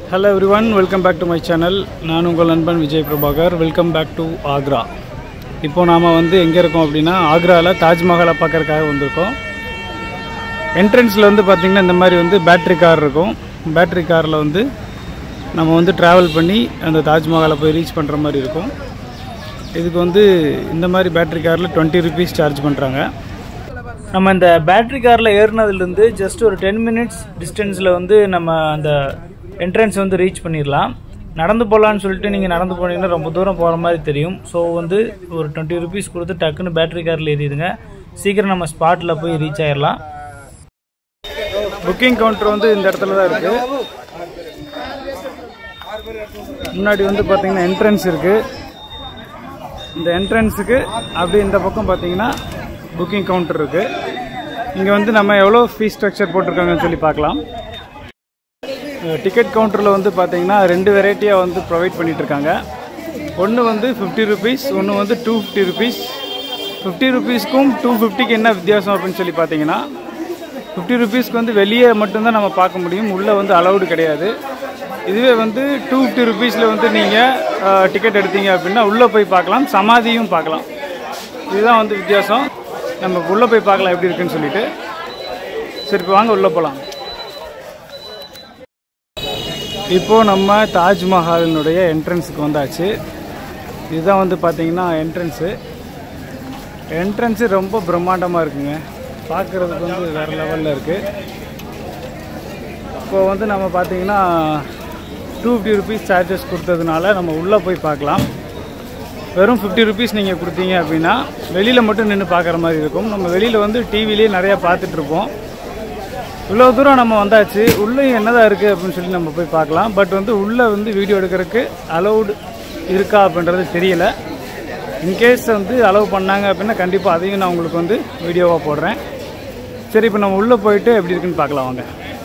hello every one welcome back to my channel நான் உங்கள் நண்பன் Vijay Prabhakar welcome back to Agra இப்போ நாம் வந்து எங்கே இருக்கோம் அப்படின்னா ஆக்ராவில் தாஜ்மஹாலை பார்க்கறதுக்காக வந்திருக்கோம் என்ட்ரன்ஸில் வந்து பார்த்திங்கன்னா இந்த மாதிரி வந்து பேட்ரி கார் இருக்கும் பேட்ரி காரில் வந்து நம்ம வந்து ட்ராவல் பண்ணி அந்த தாஜ்மஹாலை போய் ரீச் பண்ணுற மாதிரி இருக்கும் இதுக்கு வந்து இந்த மாதிரி பேட்ரி காரில் டுவெண்ட்டி ருபீஸ் சார்ஜ் பண்ணுறாங்க நம்ம இந்த பேட்ரி காரில் ஏறினதுலேருந்து ஜஸ்ட் ஒரு டென் மினிட்ஸ் டிஸ்டன்ஸில் வந்து நம்ம அந்த என்ட்ரன்ஸ் வந்து ரீச் பண்ணிடலாம் நடந்து போகலான்னு சொல்லிட்டு நீங்கள் நடந்து போனீங்கன்னா ரொம்ப தூரம் போகிற மாதிரி தெரியும் ஸோ வந்து ஒரு டுவெண்ட்டி ருபீஸ் கொடுத்து டக்குன்னு பேட்ரி காரில் ஏறிடுங்க சீக்கிரம் நம்ம ஸ்பாட்டில் போய் ரீச் ஆயிடலாம் புக்கிங் கவுண்டர் வந்து இந்த இடத்துல தான் இருக்குது முன்னாடி வந்து பார்த்தீங்கன்னா என்ட்ரன்ஸ் இருக்குது இந்த என்ட்ரன்ஸுக்கு அப்படியே இந்த பக்கம் பார்த்தீங்கன்னா புக்கிங் கவுண்டர் இருக்குது இங்கே வந்து நம்ம எவ்வளோ ஃபீஸ் ஸ்ட்ரக்சர் போட்டிருக்காங்கன்னு சொல்லி பார்க்கலாம் டிக்கெட் கவுண்டரில் வந்து பார்த்தீங்கன்னா ரெண்டு வெரைட்டியாக வந்து ப்ரொவைட் பண்ணிகிட்ருக்காங்க ஒன்று வந்து ஃபிஃப்டி ருபீஸ் ஒன்று வந்து டூ ஃபிஃப்டி ருபீஸ் ஃபிஃப்டி ருபீஸ்க்கும் டூ ஃபிஃப்டிக்கு என்ன வித்தியாசம் அப்படின்னு சொல்லி பார்த்தீங்கன்னா ஃபிஃப்டி ருபீஸ்க்கு வந்து வெளியே மட்டும்தான் நம்ம பார்க்க முடியும் உள்ளே வந்து அலௌடு கிடையாது இதுவே வந்து டூ ஃபிஃப்டி ருபீஸில் வந்து நீங்கள் டிக்கெட் எடுத்தீங்க அப்படின்னா உள்ளே போய் பார்க்கலாம் சமாதியும் பார்க்கலாம் இதுதான் வந்து வித்தியாசம் நம்ம உள்ளே போய் பார்க்கலாம் எப்படி இருக்குன்னு சொல்லிட்டு சரி இப்போ வாங்க உள்ளே போகலாம் இப்போது நம்ம தாஜ்மஹாலினுடைய என்ட்ரன்ஸுக்கு வந்தாச்சு இதுதான் வந்து பார்த்தீங்கன்னா என்ட்ரன்ஸு என்ட்ரன்ஸு ரொம்ப பிரம்மாண்டமாக இருக்குங்க பார்க்குறதுக்கு வந்து வேறு லெவலில் இருக்குது இப்போ வந்து நம்ம பார்த்தீங்கன்னா டூ ஃபிஃப்டி ருபீஸ் சார்ஜஸ் கொடுத்ததுனால நம்ம உள்ளே போய் பார்க்கலாம் வெறும் ஃபிஃப்டி ருபீஸ் நீங்கள் கொடுத்தீங்க அப்படின்னா வெளியில் மட்டும் நின்று பார்க்குற மாதிரி இருக்கும் நம்ம வெளியில் வந்து டிவிலேயே நிறையா பார்த்துட்ருப்போம் இவ்வளோ தூரம் நம்ம வந்தாச்சு உள்ளே என்னதான் இருக்குது அப்படின்னு சொல்லி நம்ம போய் பார்க்கலாம் பட் வந்து உள்ளே வந்து வீடியோ எடுக்கிறதுக்கு அலௌடு இருக்கா அப்படின்றது தெரியல இன்கேஸ் வந்து அலோவ் பண்ணாங்க அப்படின்னா கண்டிப்பாக அதையும் நான் உங்களுக்கு வந்து வீடியோவாக போடுறேன் சரி இப்போ நம்ம உள்ளே போயிட்டு எப்படி இருக்குன்னு பார்க்கலாம் வாங்க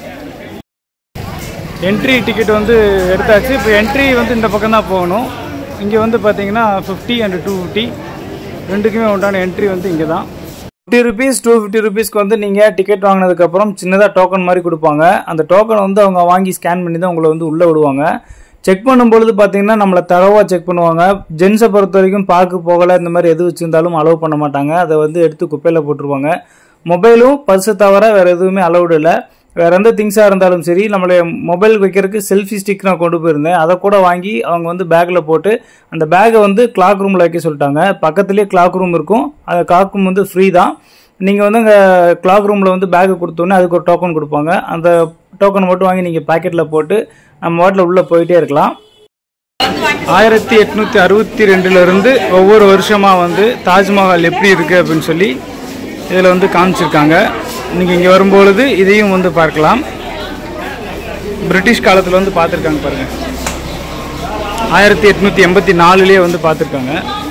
என்ட்ரி டிக்கெட் வந்து எடுத்தாச்சு இப்போ என்ட்ரி வந்து இந்த பக்கம் தான் போகணும் இங்கே வந்து பார்த்தீங்கன்னா ஃபிஃப்டி அண்ட் டூ ஃபிஃப்டி ரெண்டுக்குமே உண்டான என்ட்ரி வந்து இங்கே தான் ஃபிஃப்டி ருபீஸ் டூ ஃபிஃப்டி ருபீஸ்க்கு வந்து நீங்கள் டிக்கெட் வாங்கினதுக்கப்புறம் சின்னதாக டோக்கன் மாதிரி கொடுப்பாங்க அந்த டோக்கன் வந்து அவங்க வாங்கி ஸ்கேன் பண்ணி தான் உங்களை வந்து உள்ளே விடுவாங்க செக் பண்ணும்பொழுது பார்த்தீங்கன்னா நம்மளை தரவாக செக் பண்ணுவாங்க ஜென்ஸை பொறுத்த வரைக்கும் பார்க்கு போகலை இந்த மாதிரி எது வச்சுருந்தாலும் அலோவ் பண்ண மாட்டாங்க அதை வந்து எடுத்து குப்பையில் போட்டுருவாங்க மொபைலும் பர்ஸை தவிர வேறு எதுவுமே அலௌடு இல்லை வேறு எந்த திங்ஸாக இருந்தாலும் சரி நம்மளுடைய மொபைல் வைக்கிறதுக்கு செல்ஃபி ஸ்டிக் நான் கொண்டு போயிருந்தேன் அதை கூட வாங்கி அவங்க வந்து பேக்கில் போட்டு அந்த பேக்கை வந்து கிளாக் ரூமில் வைக்க சொல்லிட்டாங்க பக்கத்துலேயே கிளாக் ரூம் இருக்கும் அந்த கிளாக் ரூம் வந்து ஃப்ரீ தான் நீங்கள் வந்து அங்கே கிளாக் ரூமில் வந்து பேக்கை கொடுத்தோன்னே அதுக்கு ஒரு டோக்கன் கொடுப்பாங்க அந்த டோக்கன் மட்டும் வாங்கி நீங்கள் பேக்கெட்டில் போட்டு நம்ம வாட்டில் உள்ளே போயிட்டே இருக்கலாம் ஆயிரத்தி எட்நூற்றி அறுபத்தி ரெண்டுலேருந்து ஒவ்வொரு வருஷமாக வந்து தாஜ்மஹால் எப்படி இருக்குது அப்படின்னு சொல்லி இதில் வந்து காமிச்சிருக்காங்க நீங்கள் இங்கே வரும்பொழுது இதையும் வந்து பார்க்கலாம் பிரிட்டிஷ் காலத்தில் வந்து பார்த்துருக்காங்க பாருங்கள் ஆயிரத்தி எட்நூற்றி எண்பத்தி நாலுலேயே வந்து பார்த்துருக்காங்க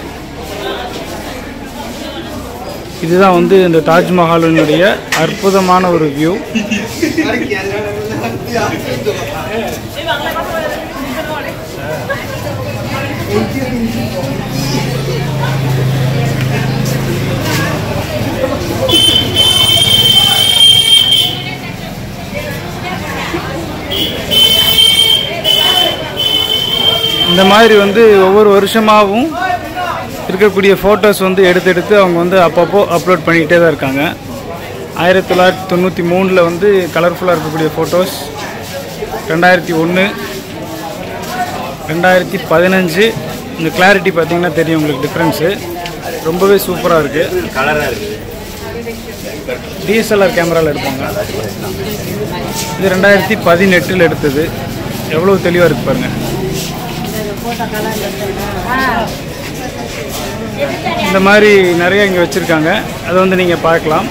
இதுதான் வந்து இந்த தாஜ்மஹாலினுடைய அற்புதமான ஒரு வியூ இந்த மாதிரி வந்து ஒவ்வொரு வருஷமாகவும் இருக்கக்கூடிய ஃபோட்டோஸ் வந்து எடுத்து எடுத்து அவங்க வந்து அப்பப்போ அப்லோட் பண்ணிக்கிட்டே தான் இருக்காங்க ஆயிரத்தி தொள்ளாயிரத்தி தொண்ணூற்றி மூணில் வந்து கலர்ஃபுல்லாக இருக்கக்கூடிய ஃபோட்டோஸ் ரெண்டாயிரத்தி ஒன்று ரெண்டாயிரத்தி பதினஞ்சு இந்த கிளாரிட்டி பார்த்தீங்கன்னா தெரியும் உங்களுக்கு டிஃப்ரென்ஸு ரொம்பவே சூப்பராக இருக்குது கலராக இருக்குது டிஎஸ்எல்ஆர் கேமராவில் எடுப்பாங்க இது ரெண்டாயிரத்தி பதினெட்டில் எடுத்தது எவ்வளோ தெளிவாக இருக்கு பாருங்கள் இந்த மாதிரி நிறைய இங்கே வச்சுருக்காங்க அதை வந்து நீங்கள் பார்க்கலாம்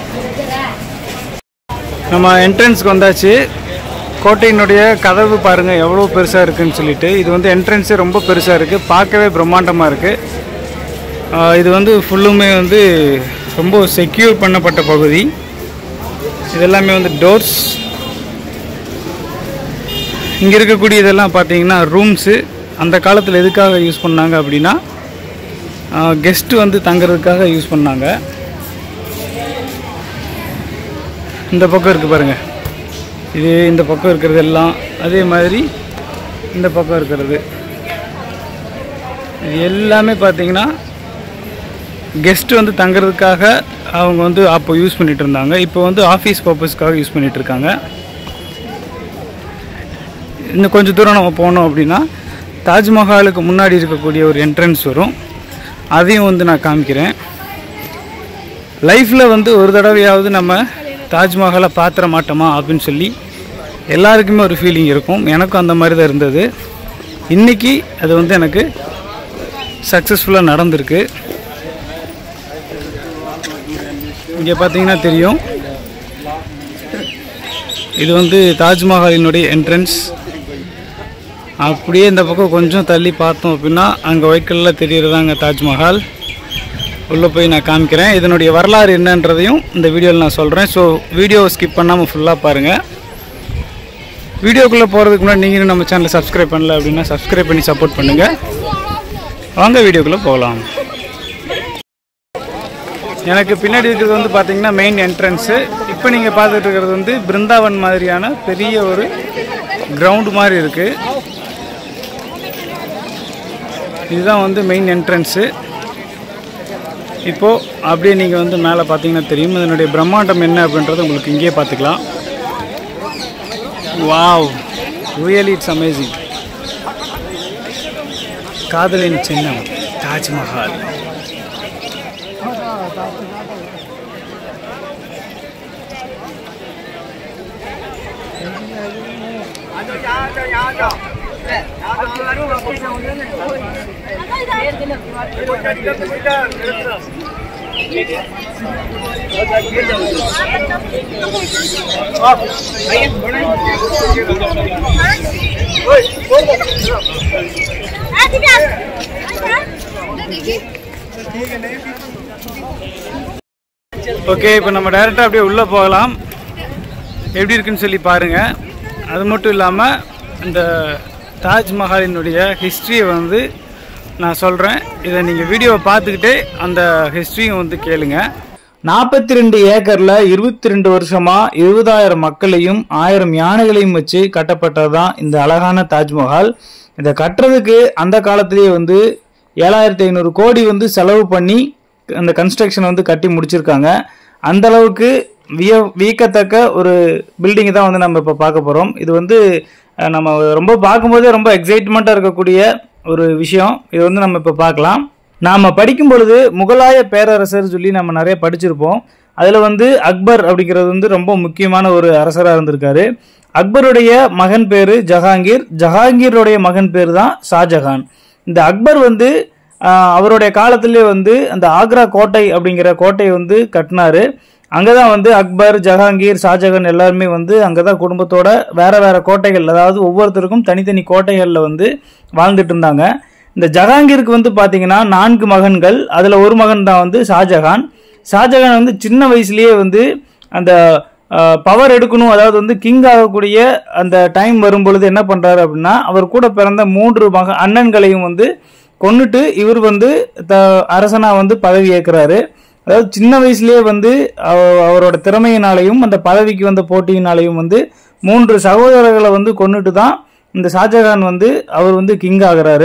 நம்ம என்ட்ரன்ஸ்க்கு வந்தாச்சு கோட்டையினுடைய கதவு பாருங்கள் எவ்வளோ பெருசாக இருக்குன்னு சொல்லிட்டு இது வந்து என்ட்ரன்ஸே ரொம்ப பெருசாக இருக்குது பார்க்கவே பிரம்மாண்டமாக இருக்குது இது வந்து ஃபுல்லுமே வந்து ரொம்ப செக்யூர் பண்ணப்பட்ட பகுதி இதெல்லாமே வந்து டோர்ஸ் இங்கே இருக்கக்கூடிய இதெல்லாம் பார்த்தீங்கன்னா ரூம்ஸு அந்த காலத்தில் எதுக்காக யூஸ் பண்ணாங்க அப்படின்னா கெஸ்ட்டு வந்து தங்குறதுக்காக யூஸ் பண்ணாங்க இந்த பக்கம் இருக்குது பாருங்கள் இது இந்த பக்கம் இருக்கிறது எல்லாம் அதே மாதிரி இந்த பக்கம் இருக்கிறது இது எல்லாமே பார்த்தீங்கன்னா கெஸ்ட் வந்து தங்குறதுக்காக அவங்க வந்து அப்போ யூஸ் பண்ணிட்டு இருந்தாங்க இப்போ வந்து ஆஃபீஸ் பர்பஸ்க்காக யூஸ் பண்ணிட்டு இருக்காங்க இன்னும் கொஞ்சம் தூரம் நம்ம போனோம் அப்படின்னா தாஜ்மஹாலுக்கு முன்னாடி இருக்கக்கூடிய ஒரு என்ட்ரன்ஸ் வரும் அதையும் வந்து நான் காமிக்கிறேன் லைஃப்பில் வந்து ஒரு தடவையாவது நம்ம தாஜ்மஹாலை பாத்திர மாட்டோமா அப்படின்னு சொல்லி எல்லாருக்குமே ஒரு ஃபீலிங் இருக்கும் எனக்கும் அந்த மாதிரி தான் இருந்தது இன்றைக்கி அது வந்து எனக்கு சக்ஸஸ்ஃபுல்லாக நடந்திருக்கு இங்கே பார்த்தீங்கன்னா தெரியும் இது வந்து தாஜ்மஹாலினுடைய என்ட்ரன்ஸ் அப்படியே இந்த பக்கம் கொஞ்சம் தள்ளி பார்த்தோம் அப்படின்னா அங்கே வைக்கலில் தெரியறதாங்க தாஜ்மஹால் உள்ளே போய் நான் காமிக்கிறேன் இதனுடைய வரலாறு என்னன்றதையும் இந்த வீடியோவில் நான் சொல்கிறேன் ஸோ வீடியோவை ஸ்கிப் பண்ணாமல் ஃபுல்லாக பாருங்கள் வீடியோக்குள்ளே போகிறதுக்கு முன்னாடி நீங்களும் நம்ம சேனலை சப்ஸ்கிரைப் பண்ணல அப்படின்னா சப்ஸ்கிரைப் பண்ணி சப்போர்ட் பண்ணுங்கள் வாங்க வீடியோக்குள்ளே போகலாம் எனக்கு பின்னாடி இருக்கிறது வந்து பார்த்தீங்கன்னா மெயின் என்ட்ரன்ஸு இப்போ நீங்கள் பார்த்துட்டு இருக்கிறது வந்து பிருந்தாவன் மாதிரியான பெரிய ஒரு கிரவுண்டு மாதிரி இருக்குது இதுதான் வந்து மெயின் என்ட்ரன்ஸு இப்போது அப்படியே நீங்கள் வந்து மேலே பார்த்தீங்கன்னா தெரியும் இதனுடைய பிரம்மாண்டம் என்ன அப்படின்றத உங்களுக்கு இங்கேயே பார்த்துக்கலாம் வாவ் ரியலி இட்ஸ் அமேசிங் காதலின் சின்னம் தாஜ்மஹால் ஓகே இப்போ நம்ம டைரெக்டாக அப்படியே உள்ளே போகலாம் எப்படி இருக்குன்னு சொல்லி பாருங்கள் அது மட்டும் இல்லாமல் இந்த தாஜ்மஹாலினுடைய ஹிஸ்ட்ரியை வந்து நான் சொல்கிறேன் இதை நீங்கள் வீடியோவை பார்த்துக்கிட்டே அந்த ஹிஸ்ட்ரியும் வந்து கேளுங்க நாற்பத்தி ரெண்டு ஏக்கரில் இருபத்தி ரெண்டு வருஷமாக இருபதாயிரம் மக்களையும் ஆயிரம் யானைகளையும் வச்சு கட்டப்பட்டது தான் இந்த அழகான தாஜ்மஹால் இதை கட்டுறதுக்கு அந்த காலத்திலேயே வந்து ஏழாயிரத்தி ஐநூறு கோடி வந்து செலவு பண்ணி அந்த கன்ஸ்ட்ரக்ஷன் வந்து கட்டி முடிச்சிருக்காங்க அந்த அளவுக்கு விய வியக்கத்தக்க ஒரு பில்டிங் தான் வந்து நம்ம இப்போ பார்க்க போகிறோம் இது வந்து அஹ், நம்ம ரொம்ப பார்க்கும்போதே ரொம்ப எக்ஸைட்மெண்ட்டாக இருக்கக்கூடிய ஒரு விஷயம் இது வந்து நம்ம இப்போ பார்க்கலாம் நாம் படிக்கும் பொழுது முகலாய பேரரசர் சொல்லி நம்ம நிறைய படிச்சிருப்போம் அதில் வந்து அக்பர் அப்படிங்கிறது வந்து ரொம்ப முக்கியமான ஒரு அரசராக இருந்திருக்காரு அக்பருடைய மகன் பேர் ஜஹாங்கீர் ஜஹாங்கீருடைய மகன் பேர் தான் ஷாஜஹான் இந்த அக்பர் வந்து ஆஹ், அவருடைய காலத்திலே வந்து அந்த ஆக்ரா கோட்டை அப்படிங்கிற கோட்டையை வந்து கட்டினாரு அங்கே தான் வந்து அக்பர் ஜஹாங்கீர் ஷாஜஹான் எல்லாருமே வந்து அங்கே தான் குடும்பத்தோட வேற வேற கோட்டைகள் அதாவது ஒவ்வொருத்தருக்கும் தனித்தனி கோட்டைகளில் வந்து வாழ்ந்துட்டு இருந்தாங்க இந்த ஜஹாங்கீருக்கு வந்து பார்த்தீங்கன்னா நான்கு மகன்கள் அதில் ஒரு மகன் தான் வந்து ஷாஜஹான் ஷாஜஹான் வந்து சின்ன வயசுலயே வந்து அந்த பவர் எடுக்கணும் அதாவது வந்து கிங் ஆகக்கூடிய அந்த டைம் வரும் பொழுது என்ன பண்றாரு அப்படின்னா அவர் கூட பிறந்த மூன்று மக அண்ணன்களையும் வந்து கொன்னுட்டு இவர் வந்து த அரசனா வந்து பதவி ஏற்கிறாரு அதாவது சின்ன வயசுலயே வந்து அவ- அவரோட திறமையினாலையும் அந்த பதவிக்கு வந்த போட்டியினாலையும் வந்து மூன்று சகோதரர்களை வந்து கொன்னுட்டு தான் இந்த ஷாஜகான் வந்து அவர் வந்து கிங் ஆகுறாரு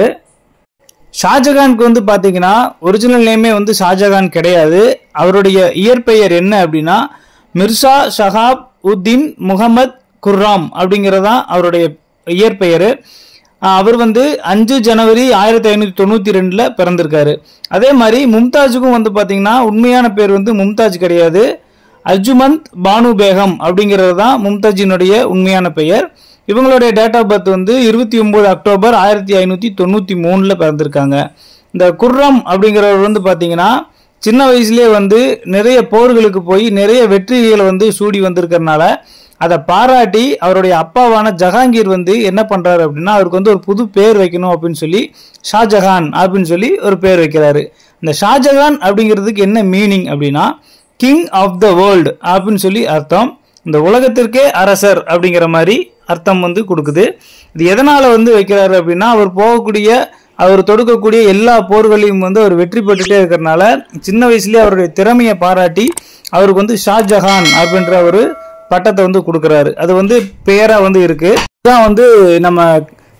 ஷாஜகானுக்கு வந்து பாத்தீங்கன்னா ஒரிஜினல் நேமே வந்து ஷாஜகான் கிடையாது அவருடைய இயற்பெயர் என்ன அப்படின்னா மிர்சா ஷஹாப் உத்தீன் முகமது குர்ராம் அப்படிங்கறதுதான் அவருடைய இயற்பெயர் ஆஹ் அவர் வந்து அஞ்சு ஜனவரி ஆயிரத்தி ஐநூத்தி தொண்ணூத்தி ரெண்டுல பிறந்திருக்காரு அதே மாதிரி மும்தாஜுக்கும் வந்து பாத்தீங்கன்னா உண்மையான பேர் வந்து மும்தாஜ் கிடையாது அர்ஜுமந்த் பானு பேகம் அப்படிங்கிறது தான் மும்தாஜினுடைய உண்மையான பெயர் இவங்களுடைய டேட் ஆஃப் பர்த் வந்து இருபத்தி ஒன்பது அக்டோபர் ஆயிரத்தி ஐநூற்றி தொண்ணூற்றி மூணில் பிறந்திருக்காங்க இந்த குர்ரம் அப்படிங்கிறவர் வந்து பார்த்தீங்கன்னா சின்ன வயசுலேயே வந்து நிறைய போர்களுக்கு போய் நிறைய வெற்றிகளை வந்து சூடி வந்திருக்கறனால அதை பாராட்டி அவருடைய அப்பாவான ஜஹாங்கீர் வந்து என்ன பண்றாரு அப்படின்னா அவருக்கு வந்து ஒரு புது பேர் வைக்கணும் அப்படின்னு சொல்லி ஷாஜஹான் அப்படின்னு சொல்லி ஒரு பேர் வைக்கிறாரு இந்த ஷாஜஹான் அப்படிங்கிறதுக்கு என்ன மீனிங் அப்படின்னா கிங் ஆஃப் த வேர்ல்டு அப்படின்னு சொல்லி அர்த்தம் இந்த உலகத்திற்கே அரசர் அப்படிங்கிற மாதிரி அர்த்தம் வந்து கொடுக்குது இது எதனால வந்து வைக்கிறாரு அப்படின்னா அவர் போகக்கூடிய அவர் தொடுக்கக்கூடிய எல்லா போர்களையும் வந்து அவர் வெற்றி பெற்றுட்டே இருக்கிறனால சின்ன வயசுலயே அவருடைய திறமையை பாராட்டி அவருக்கு வந்து ஷாஜஹான் அப்படின்ற ஒரு பட்டத்தை வந்து கொடுக்குறாரு அது வந்து பெயரா வந்து இருக்கு இதுதான் வந்து நம்ம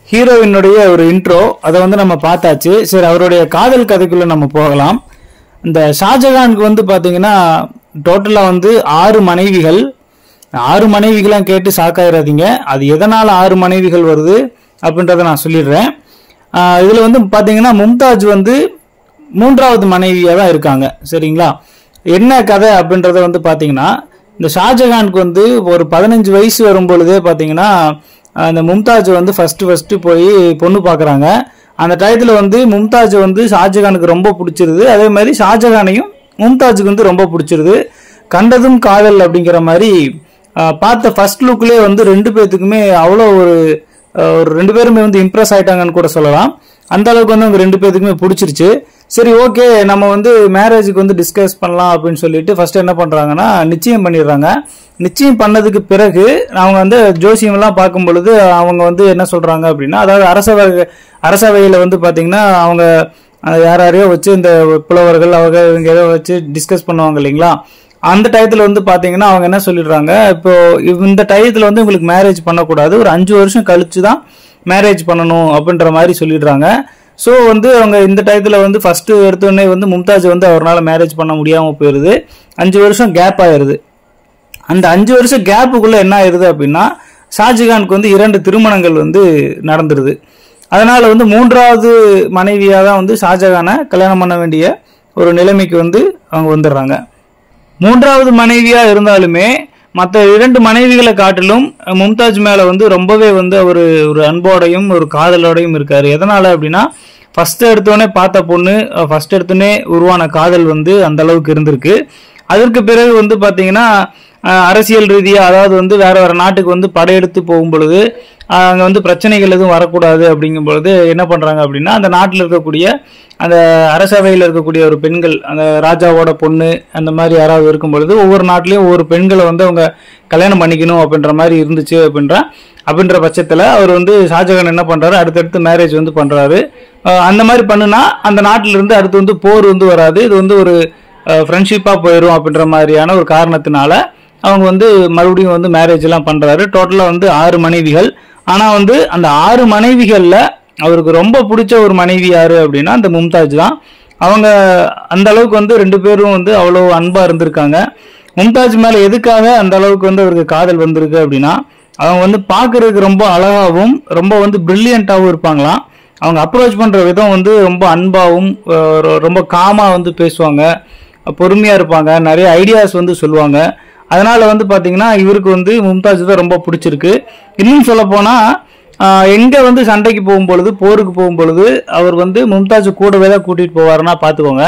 ஹீரோயினுடைய ஒரு இன்ட்ரோ அதை வந்து நம்ம பார்த்தாச்சு சரி அவருடைய காதல் கதைக்குள்ள நம்ம போகலாம் இந்த ஷாஜகானுக்கு வந்து பாத்தீங்கன்னா டோட்டலா வந்து ஆறு மனைவிகள் ஆறு மனைவிகளாம் கேட்டு சாக்காயிராதீங்க அது எதனால ஆறு மனைவிகள் வருது அப்படின்றத நான் சொல்லிடுறேன் ஆஹ் இதுல வந்து பாத்தீங்கன்னா மும்தாஜ் வந்து மூன்றாவது மனைவியா தான் இருக்காங்க சரிங்களா என்ன கதை அப்படின்றத வந்து பாத்தீங்கன்னா இந்த ஷாஜகானுக்கு வந்து ஒரு பதினஞ்சு வயசு வரும் பொழுதே பாத்தீங்கன்னா அந்த மும்தாஜ் வந்து ஃபர்ஸ்ட் ஃபர்ஸ்ட் போய் பொண்ணு பார்க்கறாங்க அந்த டயத்துல வந்து மும்தாஜ் வந்து ஷாஜகானுக்கு ரொம்ப பிடிச்சிருது அதே மாதிரி ஷாஜகானையும் மும்தாஜுக்கு வந்து ரொம்ப பிடிச்சிருது கண்டதும் காதல் அப்படிங்கிற மாதிரி ஆஹ், பார்த்த ஃபர்ஸ்ட் லுக்லேயே வந்து ரெண்டு பேர்த்துக்குமே அவ்வளோ ஒரு ஆஹ், ஒரு ரெண்டு பேருமே வந்து இம்ப்ரெஸ் ஆயிட்டாங்கன்னு கூட சொல்லலாம் அந்த அளவுக்கு வந்து அவங்க ரெண்டு பேர்த்துக்குமே பிடிச்சிருச்சு சரி ஓகே நம்ம வந்து மேரேஜுக்கு வந்து டிஸ்கஸ் பண்ணலாம் அப்படின்னு சொல்லிட்டு ஃபர்ஸ்ட் என்ன பண்றாங்கன்னா நிச்சயம் பண்ணிடுறாங்க நிச்சயம் பண்ணதுக்கு பிறகு அவங்க வந்து ஜோசியம் எல்லாம் பார்க்கும் பொழுது அவங்க வந்து என்ன சொல்றாங்க அப்படின்னா அதாவது அரசவை அரசவையில வந்து பாத்தீங்கன்னா அவங்க அஹ், யார் யாரையோ வச்சு இந்த புலவர்கள் அவங்க இவங்க ஏதோ வச்சு டிஸ்கஸ் பண்ணுவாங்க இல்லைங்களா அந்த டயத்துல வந்து பாத்தீங்கன்னா அவங்க என்ன சொல்லிடுறாங்க இப்போ இந்த டயத்துல வந்து உங்களுக்கு மேரேஜ் பண்ணக்கூடாது ஒரு அஞ்சு வருஷம் கழிச்சு தான் மேரேஜ் பண்ணணும் அப்படின்ற மாதிரி சொல்லிடுறாங்க ஸோ வந்து அவங்க இந்த டயத்துல வந்து ஃபர்ஸ்ட் எடுத்தோடனே வந்து மும்தாஜ் வந்து அவரால் மேரேஜ் பண்ண முடியாம போயிருது அஞ்சு வருஷம் கேப் ஆயிருது அந்த அஞ்சு வருஷம் கேப்புக்குள்ள என்ன ஆயிருது அப்படின்னா ஷாஜகானுக்கு வந்து இரண்டு திருமணங்கள் வந்து நடந்துருது அதனால வந்து மூன்றாவது மனைவியாக தான் வந்து ஷாஜகானை கல்யாணம் பண்ண வேண்டிய ஒரு நிலைமைக்கு வந்து அவங்க வந்துடுறாங்க மூன்றாவது மனைவியா இருந்தாலுமே மற்ற இரண்டு மனைவிகளை காட்டிலும் மும்தாஜ் மேல வந்து ரொம்பவே வந்து அவர் ஒரு அன்போடையும் ஒரு காதலோடையும் இருக்காரு எதனால அப்படின்னா ஃபர்ஸ்ட் எடுத்தோடனே பார்த்த பொண்ணு ஃபர்ஸ்ட் எடுத்தோடனே உருவான காதல் வந்து அந்த அளவுக்கு இருந்திருக்கு அதற்கு பிறகு வந்து பாத்தீங்கன்னா அஹ், அரசியல் ரீதியா அதாவது வந்து வேற வேற நாட்டுக்கு வந்து படையெடுத்து போகும் பொழுது அஹ், அங்க வந்து பிரச்சனைகள் எதுவும் வரக்கூடாது அப்படிங்கும் பொழுது என்ன பண்றாங்க அப்படின்னா அந்த நாட்டில் இருக்கக்கூடிய அந்த அரசவையில் இருக்கக்கூடிய ஒரு பெண்கள் அந்த ராஜாவோட பொண்ணு அந்த மாதிரி யாராவது இருக்கும் பொழுது ஒவ்வொரு நாட்டிலையும் ஒவ்வொரு பெண்களை வந்து அவங்க கல்யாணம் பண்ணிக்கணும் அப்படின்ற மாதிரி இருந்துச்சு அப்படின்ற அப்படின்ற பட்சத்தில் அவர் வந்து ஷாஜகான் என்ன பண்றாரு அடுத்தடுத்து மேரேஜ் வந்து பண்றாரு அஹ் அந்த மாதிரி பண்ணுனா அந்த நாட்டில இருந்து அடுத்து வந்து போர் வந்து வராது இது வந்து ஒரு ஃப்ரெண்ட்ஷிப்பாக போயிடும் அப்படின்ற மாதிரியான ஒரு காரணத்தினால அவங்க வந்து மறுபடியும் வந்து மேரேஜ் எல்லாம் பண்றாரு டோட்டலாக வந்து ஆறு மனைவிகள் ஆனால் வந்து அந்த ஆறு மனைவிகளில் அவருக்கு ரொம்ப பிடிச்ச ஒரு மனைவி யாரு அப்படின்னா அந்த மும்தாஜ் தான் அவங்க அந்த அளவுக்கு வந்து ரெண்டு பேரும் வந்து அவ்வளோ அன்பா இருந்திருக்காங்க மும்தாஜ் மேல எதுக்காக அந்த அளவுக்கு வந்து அவருக்கு காதல் வந்திருக்கு அப்படின்னா அவங்க வந்து பார்க்கறதுக்கு ரொம்ப அழகாவும் ரொம்ப வந்து பிரில்லியண்டாகவும் இருப்பாங்களாம் அவங்க அப்ரோச் பண்ற விதம் வந்து ரொம்ப அன்பாவும் அஹ் ரொ- ரொம்ப காமா வந்து பேசுவாங்க பொறுமையா இருப்பாங்க நிறைய ஐடியாஸ் வந்து சொல்லுவாங்க அதனால வந்து பாத்தீங்கன்னா இவருக்கு வந்து மும்தாஜ் தான் ரொம்ப பிடிச்சிருக்கு இன்னும் சொல்ல போனா ஆஹ் எங்க வந்து சண்டைக்கு போகும் பொழுது போருக்கு போகும் பொழுது அவர் வந்து மும்தாஜ் கூடவே தான் கூட்டிட்டு போவாருன்னா பாத்துக்கோங்க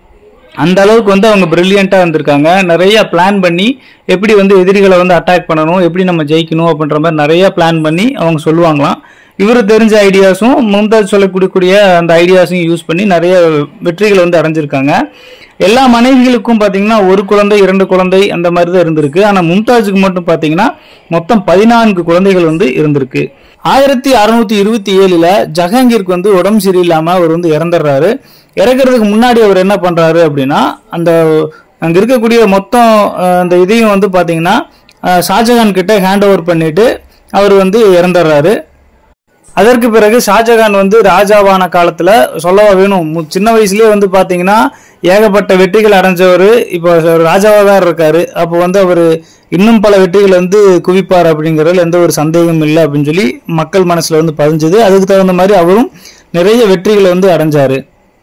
அந்த அளவுக்கு வந்து அவங்க பிரில்லியண்டா இருந்திருக்காங்க நிறைய பிளான் பண்ணி எப்படி வந்து எதிரிகளை வந்து அட்டாக் பண்ணணும் எப்படி நம்ம ஜெயிக்கணும் அப்படின்ற மாதிரி நிறைய பிளான் பண்ணி அவங்க சொல்லுவாங்களாம் இவர் தெரிஞ்ச ஐடியாஸும் மும்தாஜ் சொல்லக்கூடிய அந்த ஐடியாஸையும் யூஸ் பண்ணி நிறைய வெற்றிகளை வந்து அடைஞ்சிருக்காங்க எல்லா மனைவிகளுக்கும் பாத்தீங்கன்னா ஒரு குழந்தை இரண்டு குழந்தை அந்த மாதிரி தான் இருந்திருக்கு ஆனா மும்தாஜுக்கு மட்டும் பாத்தீங்கன்னா மொத்தம் பதினான்கு குழந்தைகள் வந்து இருந்திருக்கு ஆயிரத்தி அறுநூத்தி இருபத்தி ஏழுல ஜஹாங்கீருக்கு வந்து உடம்பு சரியில்லாம அவர் வந்து இறந்துடுறாரு இறக்குறதுக்கு முன்னாடி அவர் என்ன பண்றாரு அப்படின்னா அந்த அங்க இருக்கக்கூடிய மொத்தம் அஹ், அந்த இதையும் வந்து பாத்தீங்கன்னா அஹ், ஷாஜகான் கிட்ட ஹேண்ட் ஓவர் பண்ணிட்டு அவர் வந்து இறந்துடுறாரு அதற்கு பிறகு ஷாஜகான் வந்து ராஜாவான காலத்துல சொல்லவா வேணும் மு- சின்ன வயசுலயே வந்து பாத்தீங்கன்னா ஏகப்பட்ட வெற்றிகள் அடைஞ்சவர் இப்போ ஒரு ராஜாவா தான் இருக்காரு அப்போ வந்து அவர் இன்னும் பல வெற்றிகள் வந்து குவிப்பார் அப்படிங்கறதுல எந்த ஒரு சந்தேகமும் இல்லை அப்படின்னு சொல்லி மக்கள் மனசுல வந்து பதிஞ்சது அதுக்கு தகுந்த மாதிரி அவரும் நிறைய வெற்றிகளை வந்து அடைஞ்சாரு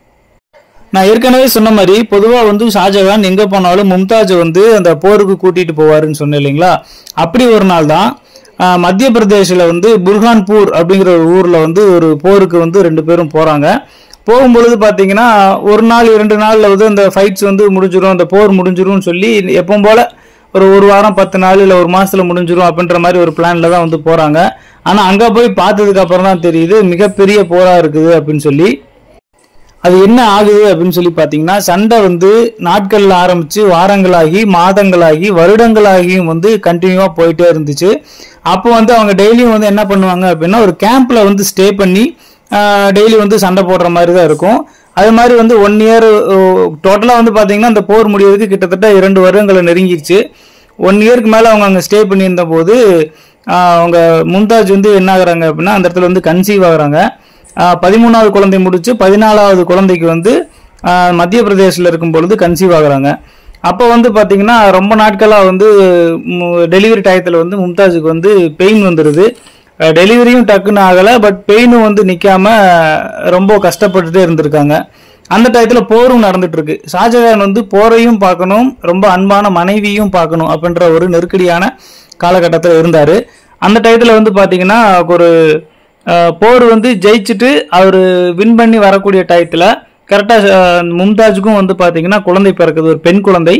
நான் ஏற்கனவே சொன்ன மாதிரி பொதுவா வந்து ஷாஜகான் எங்க போனாலும் மும்தாஜ் வந்து அந்த போருக்கு கூட்டிட்டு போவாருன்னு சொன்னேன் இல்லைங்களா அப்படி ஒரு நாள் தான் ஆஹ், மத்திய பிரதேசில் வந்து புர்ஹான்பூர் அப்படிங்கிற ஒரு ஊர்ல வந்து ஒரு போருக்கு வந்து ரெண்டு பேரும் போறாங்க போகும்பொழுது பாத்தீங்கன்னா ஒரு நாள் இரண்டு நாள்ல வந்து அந்த ஃபைட்ஸ் வந்து முடிஞ்சிரும் அந்த போர் முடிஞ்சிரும்னு சொல்லி எப்பவும் போல ஒரு ஒரு வாரம் பத்து நாள் இல்ல ஒரு மாசத்துல முடிஞ்சிரும் அப்படின்ற மாதிரி ஒரு பிளான்ல தான் வந்து போறாங்க ஆனா அங்க போய் பார்த்ததுக்கு அப்புறம் தான் தெரியுது மிகப்பெரிய போரா இருக்குது அப்படின்னு சொல்லி அது என்ன ஆகுது அப்படின்னு சொல்லி பாத்தீங்கன்னா சண்டை வந்து நாட்கள்ல ஆரம்பிச்சு வாரங்களாகி மாதங்களாகி வருடங்களாகியும் வந்து கண்டினியூவா போயிட்டே இருந்துச்சு அப்போ வந்து அவங்க டெய்லியும் வந்து என்ன பண்ணுவாங்க அப்படின்னா ஒரு கேம்ப்ல வந்து ஸ்டே பண்ணி டெய்லி வந்து சண்டை போடுற மாதிரி தான் இருக்கும் அது மாதிரி வந்து ஒன் இயர் டோட்டலா வந்து பாத்தீங்கன்னா அந்த போர் முடியறதுக்கு கிட்டத்தட்ட இரண்டு வருடங்களை நெருங்கிடுச்சு ஒன் இயருக்கு மேல அவங்க அங்க ஸ்டே பண்ணியிருந்த போது ஆஹ் அவங்க மும்தாஜ் வந்து என்ன ஆகுறாங்க அப்படின்னா அந்த இடத்துல வந்து கன்சீவ் ஆகுறாங்க ஆஹ் பதிமூணாவது குழந்தை முடிச்சு பதினாலாவது குழந்தைக்கு வந்து ஆஹ் மத்திய பிரதேசில் இருக்கும் பொழுது கன்சீவ் ஆகுறாங்க அப்போ வந்து பார்த்தீங்கன்னா ரொம்ப நாட்களாக வந்து டெலிவரி டயத்தில் வந்து மும்தாஜுக்கு வந்து பெயின் வந்துடுது டெலிவரியும் டக்குன்னு ஆகலை பட் பெயினும் வந்து நிற்காம ரொம்ப கஷ்டப்பட்டுட்டே இருந்திருக்காங்க அந்த டயத்தில் போரும் நடந்துட்டு இருக்கு ஷாஜகான் வந்து போரையும் பார்க்கணும் ரொம்ப அன்பான மனைவியும் பார்க்கணும் அப்படின்ற ஒரு நெருக்கடியான காலகட்டத்தில் இருந்தார் அந்த டயத்தில் வந்து பார்த்தீங்கன்னா ஒரு அஹ், போர் வந்து ஜெயிச்சுட்டு அவர் வின் பண்ணி வரக்கூடிய டயத்தில் கரெக்டாக மும்தாஜுக்கும் வந்து பார்த்தீங்கன்னா குழந்தை பிறக்குது ஒரு பெண் குழந்தை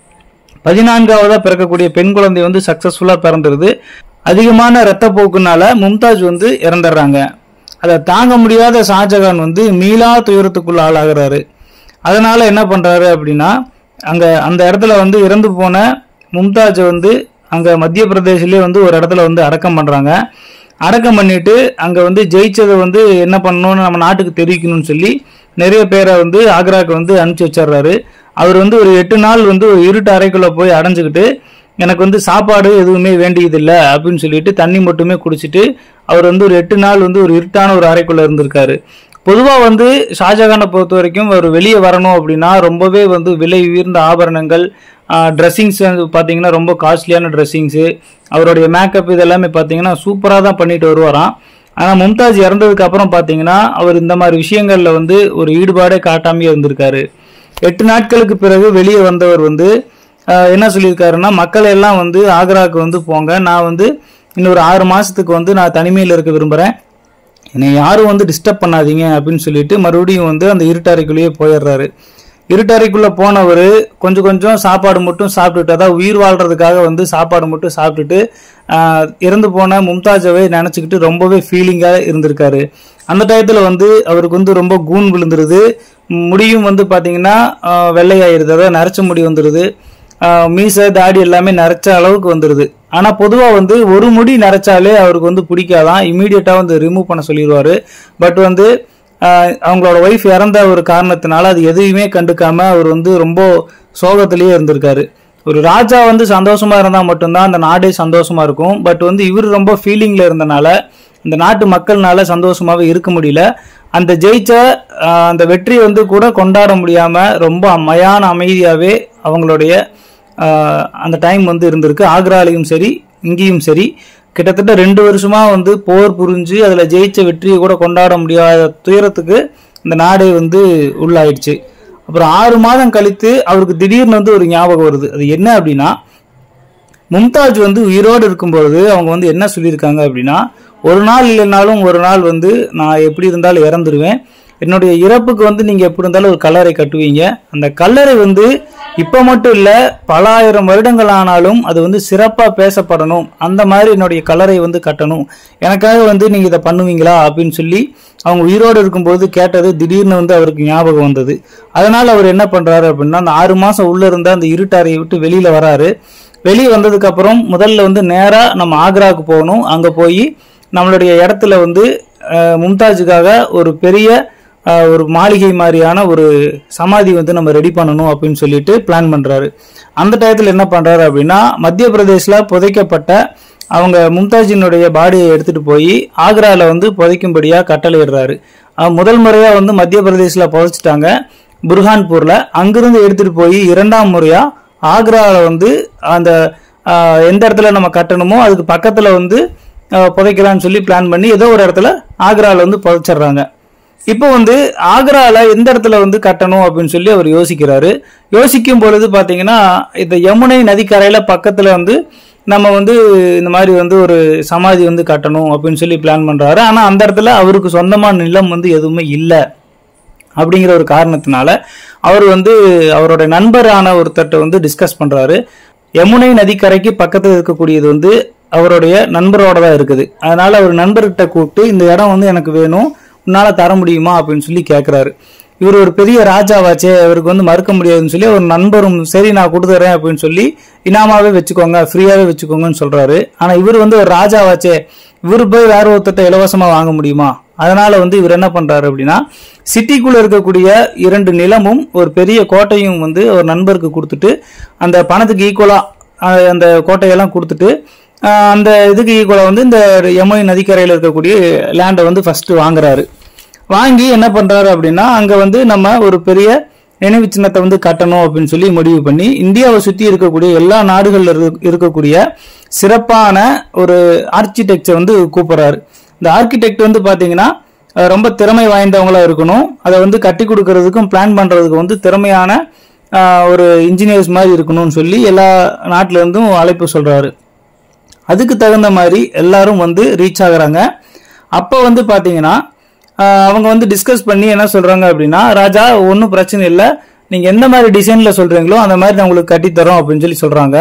பதினான்காவதா பிறக்கக்கூடிய பெண் குழந்தை வந்து சக்சஸ்ஃபுல்லா பிறந்துருது அதிகமான ரத்தப்போக்குனால மும்தாஜ் வந்து இறந்துடுறாங்க அதை தாங்க முடியாத ஷாஜகான் வந்து மீளா துயரத்துக்குள்ள ஆளாகிறாரு அதனால என்ன பண்றாரு அப்படின்னா அங்க அந்த இடத்துல வந்து இறந்து போன மும்தாஜை வந்து அங்க மத்திய பிரதேசிலே வந்து ஒரு இடத்துல வந்து அடக்கம் பண்றாங்க அடக்கம் பண்ணிட்டு அங்க வந்து ஜெயிச்சதை வந்து என்ன பண்ணணும்னு நம்ம நாட்டுக்கு தெரிவிக்கணும்னு சொல்லி நிறைய பேரை வந்து ஆக்ராக்கு வந்து அனுப்பிச்சு வச்சிடுறாரு அவர் வந்து ஒரு எட்டு நாள் வந்து ஒரு இருட்டு அறைக்குள்ள போய் அடைஞ்சுக்கிட்டு எனக்கு வந்து சாப்பாடு எதுவுமே வேண்டியதில்லை அப்படின்னு சொல்லிட்டு தண்ணி மட்டுமே குடிச்சிட்டு அவர் வந்து ஒரு எட்டு நாள் வந்து ஒரு இருட்டான ஒரு அறைக்குள்ள இருந்திருக்காரு பொதுவாக வந்து ஷாஜகானை பொறுத்த வரைக்கும் அவர் வெளியே வரணும் அப்படின்னா ரொம்பவே வந்து விலை உயர்ந்த ஆபரணங்கள் ட்ரெஸ்ஸிங்ஸ் வந்து பார்த்தீங்கன்னா ரொம்ப காஸ்ட்லியான ட்ரெஸ்ஸிங்ஸு அவருடைய மேக்கப் இதெல்லாமே பார்த்தீங்கன்னா சூப்பராக தான் பண்ணிட்டு வருவாராம் ஆனால் மும்தாஜ் இறந்ததுக்கு அப்புறம் பார்த்தீங்கன்னா அவர் இந்த மாதிரி விஷயங்களில் வந்து ஒரு ஈடுபாடே காட்டாமையே இருந்திருக்காரு எட்டு நாட்களுக்கு பிறகு வெளியே வந்தவர் வந்து ஆஹ், என்ன சொல்லியிருக்காருன்னா மக்கள் எல்லாம் வந்து ஆக்ராவுக்கு வந்து போங்க நான் வந்து இன்னொரு ஆறு மாசத்துக்கு வந்து நான் தனிமையில் இருக்க விரும்புகிறேன் என்னை யாரும் வந்து டிஸ்டர்ப் பண்ணாதீங்க அப்படின்னு சொல்லிட்டு மறுபடியும் வந்து அந்த இருட்டறைக்குள்ளேயே போயிடுறாரு இருட்டறைக்குள்ள போனவர் கொஞ்சம் கொஞ்சம் சாப்பாடு மட்டும் சாப்பிட்டுட்டு அதாவது உயிர் வாழ்றதுக்காக வந்து சாப்பாடு மட்டும் சாப்பிட்டுட்டு ஆஹ், இறந்து போன மும்தாஜவை நினச்சிக்கிட்டு ரொம்பவே ஃபீலிங்காக இருந்திருக்காரு அந்த டயத்தில் வந்து அவருக்கு வந்து ரொம்ப கூன் விழுந்துருது முடியும் வந்து பார்த்தீங்கன்னா ஆஹ், வெள்ளையாயிருது அதாவது நரைச்ச முடி வந்துடுது ஆஹ், மீசை தாடி எல்லாமே நரைச்ச அளவுக்கு வந்துடுது ஆனால் பொதுவாக வந்து ஒரு முடி நரைச்சாலே அவருக்கு வந்து பிடிக்காதான் இமீடியட்டாக வந்து ரிமூவ் பண்ண சொல்லிடுவாரு பட் வந்து ஆஹ், அவங்களோட ஒய்ஃப் இறந்த ஒரு காரணத்தினால அது எதையுமே கண்டுக்காம அவர் வந்து ரொம்ப சோகத்திலேயே இருந்திருக்காரு ஒரு ராஜா வந்து சந்தோஷமா இருந்தா மட்டும்தான் அந்த நாடே சந்தோஷமா இருக்கும் பட் வந்து இவர் ரொம்ப ஃபீலிங்ல இருந்தனால இந்த நாட்டு மக்கள்னால சந்தோஷமாவே இருக்க முடியல அந்த ஜெயிச்ச ஆஹ், அந்த வெற்றியை வந்து கூட கொண்டாட முடியாம ரொம்ப மயான அமைதியாவே அவங்களுடைய ஆஹ், அந்த டைம் வந்து இருந்திருக்கு ஆக்ராலையும் சரி இங்கேயும் சரி கிட்டத்தட்ட ரெண்டு வருஷமா வந்து போர் புரிஞ்சு அதுல ஜெயிச்ச வெற்றியை கூட கொண்டாட முடியாத துயரத்துக்கு இந்த நாடே வந்து உள்ளாயிடுச்சு அப்புறம் ஆறு மாதம் கழித்து அவருக்கு திடீர்னு வந்து ஒரு ஞாபகம் வருது அது என்ன அப்படின்னா மும்தாஜ் வந்து உயிரோடு இருக்கும்பொழுது அவங்க வந்து என்ன சொல்லியிருக்காங்க அப்படின்னா ஒரு நாள் இல்லைனாலும் ஒரு நாள் வந்து நான் எப்படி இருந்தாலும் இறந்துருவேன் என்னுடைய இறப்புக்கு வந்து நீங்க எப்படி இருந்தாலும் ஒரு கல்லறை கட்டுவீங்க அந்த கல்லறை வந்து இப்ப மட்டும் இல்ல பல ஆயிரம் வருடங்கள் ஆனாலும் அது வந்து சிறப்பா பேசப்படணும் அந்த மாதிரி என்னுடைய கல்லறை வந்து கட்டணும் எனக்காக வந்து நீங்க இதை பண்ணுவீங்களா அப்படின்னு சொல்லி அவங்க உயிரோடு இருக்கும்போது கேட்டது திடீர்னு வந்து அவருக்கு ஞாபகம் வந்தது அதனால அவர் என்ன பண்றாரு அப்படின்னா அந்த ஆறு மாசம் உள்ள இருந்த அந்த இருட்டறையை விட்டு வெளியில வராரு வெளியே வந்ததுக்கு அப்புறம் முதல்ல வந்து நேரா நம்ம ஆக்ராவுக்கு போகணும் அங்க போய் நம்மளுடைய இடத்துல வந்து அஹ், மும்தாஜுக்காக ஒரு பெரிய அஹ், ஒரு மாளிகை மாதிரியான ஒரு சமாதி வந்து நம்ம ரெடி பண்ணணும் அப்படின்னு சொல்லிட்டு பிளான் பண்றாரு அந்த டயத்துல என்ன பண்றாரு அப்படின்னா மத்திய பிரதேஷ்ல புதைக்கப்பட்ட அவங்க மும்தாஜினுடைய பாடியை எடுத்துட்டு போய் ஆக்ரால வந்து புதைக்கும்படியா கட்டளையிடுறாரு அஹ், முதல் முறையா வந்து மத்திய பிரதேஷ்ல புதைச்சிட்டாங்க புர்ஹான்பூர்ல அங்கிருந்து எடுத்துட்டு போய் இரண்டாம் முறையா ஆக்ரால வந்து அந்த ஆஹ், எந்த இடத்துல நம்ம கட்டணுமோ அதுக்கு பக்கத்துல வந்து ஆஹ், புதைக்கலாம்னு சொல்லி பிளான் பண்ணி ஏதோ ஒரு இடத்துல ஆக்ரால வந்து புதைச்சிடுறாங்க இப்போ வந்து ஆக்ரால எந்த இடத்துல வந்து கட்டணும் அப்படின்னு சொல்லி அவர் யோசிக்கிறாரு யோசிக்கும் பொழுது பாத்தீங்கன்னா இந்த யமுனை நதிக்கரையில பக்கத்துல வந்து நம்ம வந்து இந்த மாதிரி வந்து ஒரு சமாதி வந்து கட்டணும் அப்படின்னு சொல்லி பிளான் பண்றாரு ஆனா அந்த இடத்துல அவருக்கு சொந்தமான நிலம் வந்து எதுவுமே இல்லை அப்படிங்கிற ஒரு காரணத்தினால அவர் வந்து அவரோட நண்பரான ஒருத்தர்ட்ட வந்து டிஸ்கஸ் பண்றாரு யமுனை நதிக்கரைக்கு பக்கத்தில் இருக்கக்கூடியது வந்து அவருடைய நண்பரோட தான் இருக்குது அதனால அவர் நண்பர்கிட்ட கூப்பிட்டு இந்த இடம் வந்து எனக்கு வேணும் உன்னால தர முடியுமா அப்படின்னு சொல்லி கேட்கிறாரு இவர் ஒரு பெரிய ராஜாவாச்சே அவருக்கு வந்து மறுக்க முடியாதுன்னு சொல்லி ஒரு நண்பரும் சரி நான் கொடுத்துறேன் அப்படின்னு சொல்லி இனாமாவே வச்சுக்கோங்க ஃப்ரீயாவே வச்சுக்கோங்கன்னு சொல்றாரு ஆனா இவர் வந்து ஒரு ராஜாவாச்சே இவர் போய் வேற ஒருத்தட்ட இலவசமா வாங்க முடியுமா அதனால வந்து இவர் என்ன பண்றாரு அப்படின்னா சிட்டிக்குள்ள இருக்கக்கூடிய இரண்டு நிலமும் ஒரு பெரிய கோட்டையும் வந்து ஒரு நண்பருக்கு கொடுத்துட்டு அந்த பணத்துக்கு ஈக்குவலா அந்த கோட்டையெல்லாம் கொடுத்துட்டு ஆஹ் அந்த இதுக்கு ஈக்குவலாக வந்து இந்த யமுனை நதிக்கரையில் இருக்கக்கூடிய லேண்டை வந்து ஃபர்ஸ்ட் வாங்குறாரு வாங்கி என்ன பண்றாரு அப்படின்னா அங்க வந்து நம்ம ஒரு பெரிய நினைவு சின்னத்தை வந்து கட்டணும் அப்படின்னு சொல்லி முடிவு பண்ணி இந்தியாவை சுத்தி இருக்கக்கூடிய எல்லா நாடுகள்ல இருக்க- இருக்கக்கூடிய சிறப்பான ஒரு ஆர்கிடெக்சர் வந்து கூப்பிடுறாரு இந்த ஆர்கிடெக்ட் வந்து பாத்தீங்கன்னா அஹ், ரொம்ப திறமை வாய்ந்தவங்களா இருக்கணும் அதை வந்து கட்டி கொடுக்கறதுக்கும் பிளான் பண்றதுக்கும் வந்து திறமையான ஆஹ், ஒரு இன்ஜினியர்ஸ் மாதிரி இருக்கணும்னு சொல்லி எல்லா நாட்டுல இருந்தும் அழைப்பு சொல்றாரு அதுக்கு தகுந்த மாதிரி எல்லாரும் வந்து ரீச் ஆகுறாங்க அப்போ வந்து பாத்தீங்கன்னா ஆஹ், அவங்க வந்து டிஸ்கஸ் பண்ணி என்ன சொல்றாங்க அப்படின்னா ராஜா ஒன்றும் பிரச்சனை இல்லை நீங்க எந்த மாதிரி டிசைன்ல சொல்றீங்களோ அந்த மாதிரி நான் உங்களுக்கு கட்டித்தரோம் அப்படின்னு சொல்லி சொல்றாங்க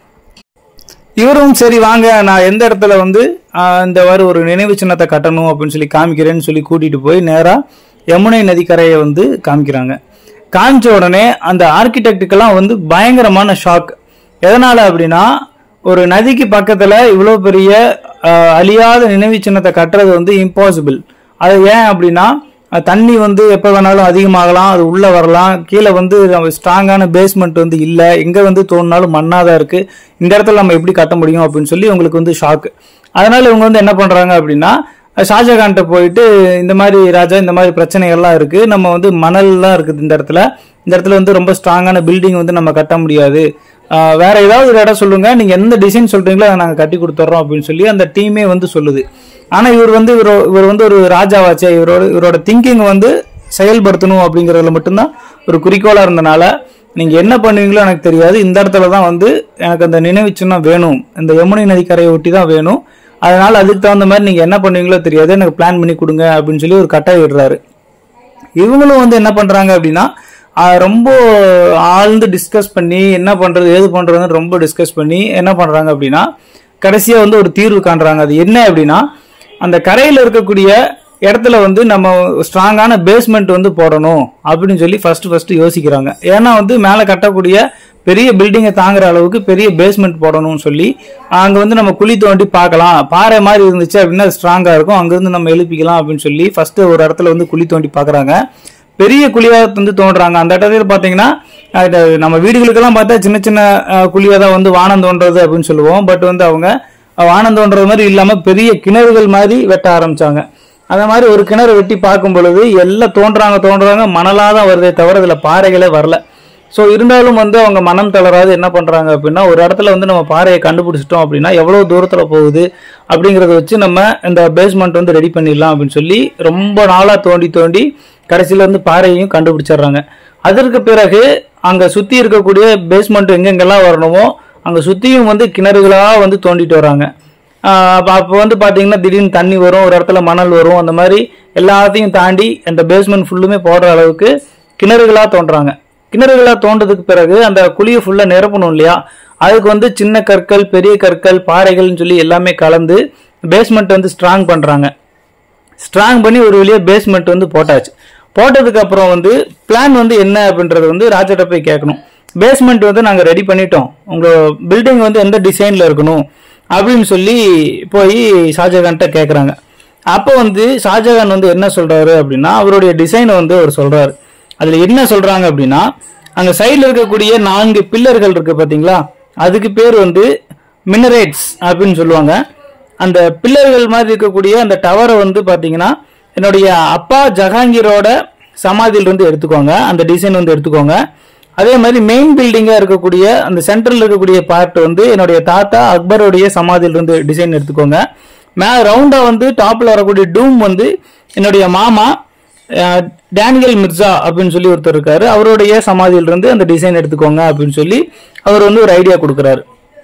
இவரும் சரி வாங்க நான் எந்த இடத்துல வந்து ஆஹ், இந்த மாதிரி ஒரு நினைவு சின்னத்தை கட்டணும் அப்படின்னு சொல்லி காமிக்கிறேன்னு சொல்லி கூட்டிட்டு போய் நேரா யமுனை நதிக்கரையை வந்து காமிக்கிறாங்க காமிச்ச உடனே அந்த ஆர்கிடெக்டுக்கெல்லாம் வந்து பயங்கரமான ஷாக் எதனால அப்படின்னா ஒரு நதிக்கு பக்கத்துல இவ்வளவு பெரிய ஆஹ், அழியாத நினைவு சின்னத்தை கட்டுறது வந்து இம்பாசிபிள் அது ஏன் அப்படின்னா அஹ், தண்ணி வந்து எப்போ வேணாலும் அதிகமாகலாம் அது உள்ள வரலாம் கீழே வந்து ஸ்ட்ராங்கான பேஸ்மெண்ட் வந்து இல்லை எங்க வந்து தோணுனாலும் மண்ணாதான் இருக்கு இந்த இடத்துல நம்ம எப்படி கட்ட முடியும் அப்படின்னு சொல்லி உங்களுக்கு வந்து ஷாக் அதனால இவங்க வந்து என்ன பண்றாங்க அப்படின்னா ஷாஜகான்கிட்ட போயிட்டு இந்த மாதிரி ராஜா இந்த மாதிரி பிரச்சனைகள்லாம் இருக்கு நம்ம வந்து மணல்லாம் இருக்குது இந்த இடத்துல இந்த இடத்துல வந்து ரொம்ப ஸ்ட்ராங்கான பில்டிங் வந்து நம்ம கட்ட முடியாது ஆஹ் வேற ஏதாவது ஒரு இடம் சொல்லுங்க நீங்க எந்த டிசைன் சொல்றீங்களோ அதை நாங்க கட்டி கொடுத்துட்றோம் அப்படின்னு சொல்லி அந்த டீமே வந்து சொல்லுது ஆனா இவர் வந்து இவர் இவர் வந்து ஒரு ராஜாவாச்சே இவரோட இவரோட திங்கிங் வந்து செயல்படுத்தணும் அப்படிங்கறதுல மட்டும்தான் ஒரு குறிக்கோளா இருந்தனால நீங்க என்ன பண்ணுவீங்களோ எனக்கு தெரியாது இந்த இடத்துல தான் வந்து எனக்கு அந்த நினைவு சின்னம் வேணும் இந்த யமுனை நதிக்கரையை ஒட்டி தான் வேணும் அதனால அதுக்கு தகுந்த மாதிரி நீங்க என்ன பண்ணுவீங்களோ தெரியாது எனக்கு பிளான் பண்ணி கொடுங்க அப்படின்னு சொல்லி ஒரு கட்டாய விடுறாரு இவங்களும் வந்து என்ன பண்றாங்க அப்படின்னா ஆஹ் ரொம்ப ஆழ்ந்து டிஸ்கஸ் பண்ணி என்ன பண்றது ஏது பண்றதுன்னு ரொம்ப டிஸ்கஸ் பண்ணி என்ன பண்றாங்க அப்படின்னா கடைசியா வந்து ஒரு தீர்வு காண்றாங்க அது என்ன அப்படின்னா அந்த கரையில இருக்கக்கூடிய இடத்துல வந்து நம்ம ஸ்ட்ராங்கான பேஸ்மெண்ட் வந்து போடணும் அப்படின்னு சொல்லி ஃபர்ஸ்ட் ஃபர்ஸ்ட் யோசிக்கிறாங்க ஏன்னா வந்து மேலே கட்டக்கூடிய பெரிய பில்டிங்கை தாங்குற அளவுக்கு பெரிய பேஸ்மெண்ட் போடணும்னு சொல்லி அங்க வந்து நம்ம குழி தோண்டி பார்க்கலாம் பாறை மாதிரி இருந்துச்சு அப்படின்னா ஸ்ட்ராங்கா இருக்கும் அங்கிருந்து நம்ம எழுப்பிக்கலாம் அப்படின்னு சொல்லி ஃபர்ஸ்ட் ஒரு இடத்துல வந்து குழி தோண்டி பார்க்கறாங்க பெரிய குழியா வந்து தோன்றாங்க அந்த இடத்துல பாத்தீங்கன்னா அஹ் இது நம்ம வீடுகளுக்கெல்லாம் பார்த்தா சின்ன சின்ன அஹ், குழியா தான் வந்து வானம் தோன்றது அப்படின்னு சொல்லுவோம் பட் வந்து அவங்க அஹ், வானம் தோன்றது மாதிரி இல்லாம பெரிய கிணறுகள் மாதிரி வெட்ட ஆரம்பிச்சாங்க அந்த மாதிரி ஒரு கிணறு வெட்டி பார்க்கும் பொழுது எல்லாம் தோன்றாங்க தோன்றாங்க மணலா தான் வருதே தவிர இதுல பாறைகளே வரல ஸோ இருந்தாலும் வந்து அவங்க மனம் தளராது என்ன பண்றாங்க அப்படின்னா ஒரு இடத்துல வந்து நம்ம பாறையை கண்டுபிடிச்சிட்டோம் அப்படின்னா எவ்வளவு தூரத்துல போகுது அப்படிங்கறத வச்சு நம்ம இந்த பேஸ்மெண்ட் வந்து ரெடி பண்ணிடலாம் அப்படின்னு சொல்லி ரொம்ப நாளா தோண்டி தோண்டி கடைசியில வந்து பாறையையும் கண்டுபிடிச்சிடுறாங்க அதற்கு பிறகு அங்க சுத்தி இருக்கக்கூடிய பேஸ்மெண்ட் எங்கெங்கெல்லாம் வரணுமோ அங்க சுத்தியும் வந்து கிணறுகளா வந்து தோண்டிட்டு வராங்க ஆஹ் அப்ப அப்போ வந்து பாத்தீங்கன்னா திடீர்னு தண்ணி வரும் ஒரு இடத்துல மணல் வரும் அந்த மாதிரி எல்லாத்தையும் தாண்டி அந்த பேஸ்மெண்ட் ஃபுல்லுமே போடுற அளவுக்கு கிணறுகளா தோன்றாங்க கிணறுகளா தோண்டதுக்கு பிறகு அந்த குழியை ஃபுல்லா நிரப்பணும் இல்லையா அதுக்கு வந்து சின்ன கற்கள் பெரிய கற்கள் பாறைகள்னு சொல்லி எல்லாமே கலந்து பேஸ்மெண்ட் வந்து ஸ்ட்ராங் பண்றாங்க ஸ்ட்ராங் பண்ணி ஒரு வழியா பேஸ்மெண்ட் வந்து போட்டாச்சு போட்டதுக்கு அப்புறம் வந்து பிளான் வந்து என்ன அப்படின்றது வந்து ராஜாட்ட போய் கேட்கணும் பேஸ்மெண்ட் வந்து நாங்க ரெடி பண்ணிட்டோம் உங்க பில்டிங் வந்து எந்த டிசைன்ல இருக்கணும் அப்படின்னு சொல்லி போய் ஷாஜகான்கிட்ட கேக்குறாங்க அப்போ வந்து ஷாஜகான் வந்து என்ன சொல்றாரு அப்படின்னா அவருடைய டிசைனை வந்து அவர் சொல்றாரு அதுல என்ன சொல்றாங்க அப்படின்னா அங்க சைடுல இருக்கக்கூடிய நான்கு பில்லர்கள் இருக்கு பாத்தீங்களா அதுக்கு பேர் வந்து மினரேட்ஸ் அப்படின்னு சொல்லுவாங்க அந்த பில்லர்கள் மாதிரி இருக்கக்கூடிய அந்த டவரை வந்து பாத்தீங்கன்னா என்னுடைய அப்பா ஜஹாங்கீரோட சமாதியில இருந்து எடுத்துக்கோங்க அந்த டிசைன் வந்து எடுத்துக்கோங்க அதே மாதிரி மெயின் பில்டிங்கா இருக்கக்கூடிய அந்த சென்டர்ல இருக்கக்கூடிய பார்ட் வந்து என்னுடைய தாத்தா அக்பருடைய சமாதியில இருந்து டிசைன் எடுத்துக்கோங்க மே ரவுண்டா வந்து டாப்ல வரக்கூடிய டூம் வந்து என்னுடைய மாமா அஹ், டேனியல் மிர்சா அப்படின்னு சொல்லி ஒருத்தர் இருக்காரு அவருடைய சமாதியில இருந்து அந்த டிசைன் எடுத்துக்கோங்க அப்படின்னு சொல்லி அவர் வந்து ஒரு ஐடியா கொடுக்குறாரு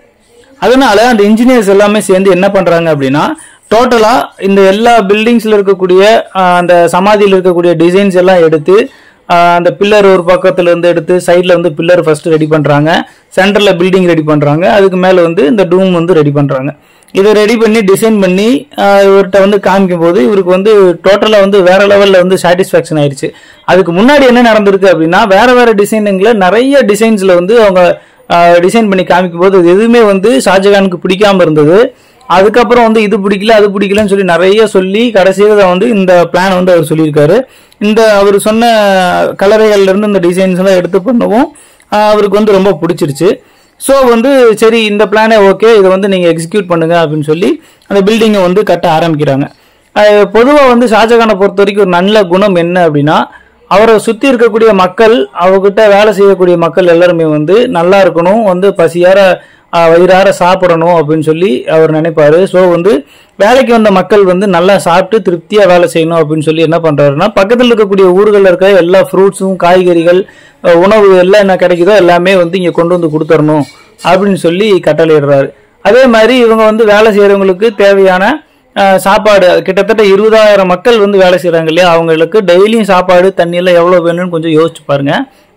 அதனால அந்த இன்ஜினியர்ஸ் எல்லாமே சேர்ந்து என்ன பண்றாங்க அப்படின்னா டோட்டலா இந்த எல்லா பில்டிங்ஸ்ல இருக்கக்கூடிய ஆஹ், அந்த சமாதியில் இருக்கக்கூடிய டிசைன்ஸ் எல்லாம் எடுத்து ஆஹ், அந்த பில்லர் ஒரு பக்கத்துல இருந்து எடுத்து சைட்ல வந்து பில்லர் ஃபர்ஸ்ட் ரெடி பண்றாங்க சென்டர்ல பில்டிங் ரெடி பண்றாங்க அதுக்கு மேல வந்து இந்த டூம் வந்து ரெடி பண்றாங்க இதை ரெடி பண்ணி டிசைன் பண்ணி ஆஹ், இவர்கிட்ட வந்து காமிக்கும் போது இவருக்கு வந்து டோட்டலா வந்து வேற லெவல்ல வந்து சாட்டிஸ்பாக்சன் ஆயிடுச்சு அதுக்கு முன்னாடி என்ன நடந்திருக்கு அப்படின்னா வேற வேற டிசைனுங்கள நிறைய டிசைன்ஸ்ல வந்து அவங்க டிசைன் பண்ணி காமிக்கும் போது இது எதுவுமே வந்து ஷாஜகானுக்கு பிடிக்காம இருந்தது அதுக்கப்புறம் வந்து இது பிடிக்கல அது பிடிக்கலன்னு சொல்லி நிறைய சொல்லி கடைசியில் வந்து இந்த பிளான் வந்து அவர் சொல்லியிருக்காரு இந்த அவர் சொன்ன கலரைகள்ல இருந்து இந்த டிசைன்ஸ் எல்லாம் எடுத்து பண்ணவும் ஆஹ் அவருக்கு வந்து ரொம்ப பிடிச்சிருச்சு ஸோ வந்து சரி இந்த பிளானே ஓகே இதை வந்து நீங்கள் எக்ஸிக்யூட் பண்ணுங்க அப்படின்னு சொல்லி அந்த பில்டிங்கை வந்து கட்ட ஆரம்பிக்கிறாங்க பொதுவாக வந்து ஷாஜகானை பொறுத்த வரைக்கும் ஒரு நல்ல குணம் என்ன அப்படின்னா அவரை சுற்றி இருக்கக்கூடிய மக்கள் அவர்கிட்ட வேலை செய்யக்கூடிய மக்கள் எல்லாருமே வந்து நல்லா இருக்கணும் வந்து பசியார ஆஹ், வயிறார சாப்பிடணும் அப்படின்னு சொல்லி அவர் நினைப்பாரு ஸோ வந்து வேலைக்கு வந்த மக்கள் வந்து நல்லா சாப்பிட்டு திருப்தியாக வேலை செய்யணும் அப்படின்னு சொல்லி என்ன பண்ணுறாருன்னா பக்கத்தில் இருக்கக்கூடிய ஊர்களில் இருக்க எல்லா ஃப்ரூட்ஸும் காய்கறிகள் அஹ், உணவு எல்லாம் என்ன கிடைக்குதோ எல்லாமே வந்து இங்கே கொண்டு வந்து கொடுத்துடணும் அப்படின்னு சொல்லி கட்டளையிடுறாரு அதே மாதிரி இவங்க வந்து வேலை செய்கிறவங்களுக்கு தேவையான அஹ், சாப்பாடு கிட்டத்தட்ட இருபதாயிரம் மக்கள் வந்து வேலை செய்கிறாங்க இல்லையா அவங்களுக்கு டெய்லியும் சாப்பாடு தண்ணி எல்லாம் எவ்வளோ வேணும்னு கொஞ்சம் யோசிச்சு பாருங்க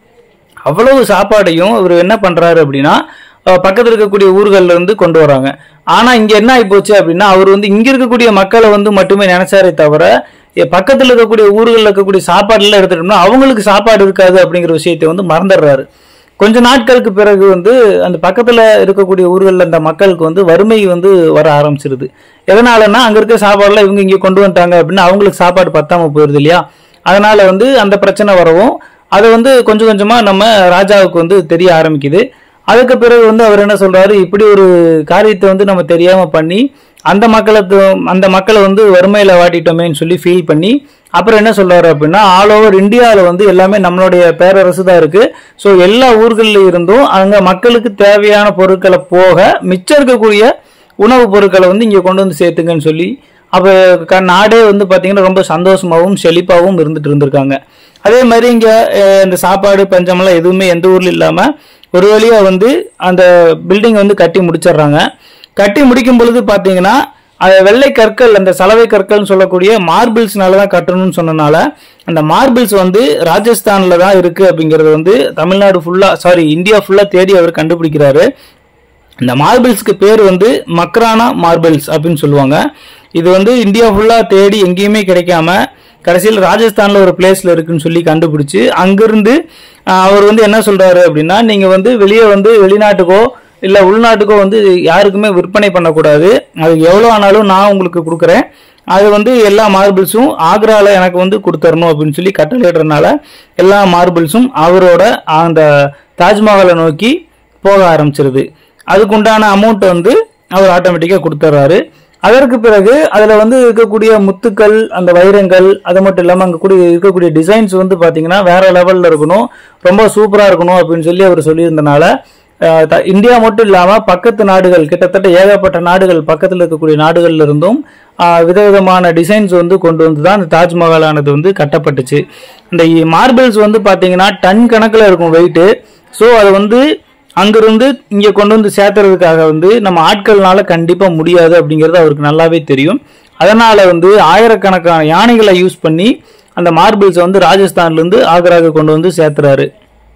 அவ்வளவு சாப்பாடையும் இவர் என்ன பண்றாரு அப்படின்னா அஹ், பக்கத்துல இருக்கக்கூடிய ஊர்கள்ல இருந்து கொண்டு வராங்க ஆனா இங்க என்ன ஆகி போச்சு அப்படின்னா அவர் வந்து இங்க இருக்கக்கூடிய மக்களை வந்து மட்டுமே நினைச்சாரே தவிர எ- பக்கத்துல இருக்கக்கூடிய ஊர்கள்ல இருக்கக்கூடிய சாப்பாடு எல்லாம் எடுத்துட்டோம்னா அவங்களுக்கு சாப்பாடு இருக்காது அப்படிங்கிற விஷயத்தை வந்து மறந்துடுறாரு கொஞ்ச நாட்களுக்கு பிறகு வந்து அந்த பக்கத்துல இருக்கக்கூடிய ஊர்கள்ல அந்த மக்களுக்கு வந்து வறுமை வந்து வர ஆரம்பிச்சிருது எதனாலன்னா அங்க இருக்க சாப்பாடுலாம் இவங்க இங்க கொண்டு வந்துட்டாங்க அப்படின்னா அவங்களுக்கு சாப்பாடு பத்தாம போயிருது இல்லையா அதனால வந்து அந்த பிரச்சனை வரவும் அது வந்து கொஞ்சம் கொஞ்சமா நம்ம ராஜாவுக்கு வந்து தெரிய ஆரம்பிக்குது அதுக்கு பிறகு வந்து அவர் என்ன சொல்றாரு இப்படி ஒரு காரியத்தை வந்து நம்ம தெரியாம பண்ணி அந்த மக்களை து- அந்த மக்களை வந்து வறுமையில வாட்டிட்டோமேன்னு சொல்லி ஃபீல் பண்ணி அப்புறம் என்ன சொல்றாரு அப்படின்னா ஆல் ஓவர் இந்தியாவில் வந்து எல்லாமே நம்மளுடைய பேரரசு தான் இருக்கு ஸோ எல்லா ஊர்கள்ல இருந்தும் அங்க மக்களுக்கு தேவையான பொருட்களை போக மிச்சம் இருக்கக்கூடிய உணவுப் பொருட்களை வந்து இங்க கொண்டு வந்து சேர்த்துங்கன்னு சொல்லி அப்போ க- நாடே வந்து பாத்தீங்கன்னா ரொம்ப சந்தோஷமாகவும் செழிப்பாகவும் இருந்துட்டு இருந்திருக்காங்க அதே மாதிரி இங்க அஹ், இந்த சாப்பாடு பஞ்சமெல்லாம் எதுவுமே எந்த ஊர்ல இல்லாம ஒரு வழியா வந்து அந்த பில்டிங் வந்து கட்டி முடிச்சிடுறாங்க கட்டி முடிக்கும் பொழுது பாத்தீங்கன்னா அது வெள்ளை கற்கள் அந்த சலவை கற்கள்னு சொல்லக்கூடிய மார்பிள்ஸ்னால தான் கட்டணும்னு சொன்னனால அந்த மார்பிள்ஸ் வந்து ராஜஸ்தான்ல தான் இருக்கு அப்படிங்கறது வந்து தமிழ்நாடு ஃபுல்லா சாரி இந்தியா ஃபுல்லா தேடி அவர் கண்டுபிடிக்கிறாரு இந்த மார்பிள்ஸ்க்கு பேர் வந்து மக்ரானா மார்பிள்ஸ் அப்படின்னு சொல்லுவாங்க இது வந்து இந்தியா ஃபுல்லா தேடி எங்கேயுமே கிடைக்காம கடைசியில் ராஜஸ்தான்ல ஒரு பிளேஸ்ல இருக்குன்னு சொல்லி கண்டுபிடிச்சு அங்கிருந்து ஆஹ், அவர் வந்து என்ன சொல்றாரு அப்படின்னா நீங்க வந்து வெளியே வந்து வெளிநாட்டுக்கோ இல்ல உள்நாட்டுக்கோ வந்து யாருக்குமே விற்பனை பண்ணக்கூடாது அது எவ்வளவு ஆனாலும் நான் உங்களுக்கு கொடுக்குறேன் அது வந்து எல்லா மார்பிள்ஸும் ஆக்ரால எனக்கு வந்து கொடுத்துடணும் அப்படின்னு சொல்லி கட்டளையிடுறதுனால எல்லா மார்பிள்ஸும் அவரோட அந்த தாஜ்மஹாலை நோக்கி போக ஆரம்பிச்சிருது அதுக்குண்டான அமௌண்ட் வந்து அவர் ஆட்டோமேட்டிக்காக கொடுத்துட்றாரு அதற்கு பிறகு அதில் வந்து இருக்கக்கூடிய முத்துக்கள் அந்த வைரங்கள் அது மட்டும் இல்லாமல் அங்கே கூடிய இருக்கக்கூடிய டிசைன்ஸ் வந்து பார்த்தீங்கன்னா வேற லெவலில் இருக்கணும் ரொம்ப சூப்பராக இருக்கணும் அப்படின்னு சொல்லி அவர் சொல்லியிருந்தனால அஹ், த- இந்தியா மட்டும் இல்லாமல் பக்கத்து நாடுகள் கிட்டத்தட்ட ஏகப்பட்ட நாடுகள் பக்கத்தில் இருக்கக்கூடிய நாடுகள்ல இருந்தும் அஹ், விதவிதமான டிசைன்ஸ் வந்து கொண்டு வந்து தான் இந்த தாஜ்மஹாலானது வந்து கட்டப்பட்டுச்சு இந்த மார்பிள்ஸ் வந்து பார்த்தீங்கன்னா டன் கணக்கில் இருக்கும் வெயிட்டு ஸோ அது வந்து அங்கிருந்து இங்க கொண்டு வந்து சேர்த்துறதுக்காக வந்து நம்ம ஆட்கள்னால கண்டிப்பா முடியாது அப்படிங்கிறது அவருக்கு நல்லாவே தெரியும் அதனால வந்து ஆயிரக்கணக்கான யானைகளை யூஸ் பண்ணி அந்த மார்பிள்ஸை வந்து ராஜஸ்தான்ல இருந்து ஆக்ராவுக்கு கொண்டு வந்து சேர்த்துறாரு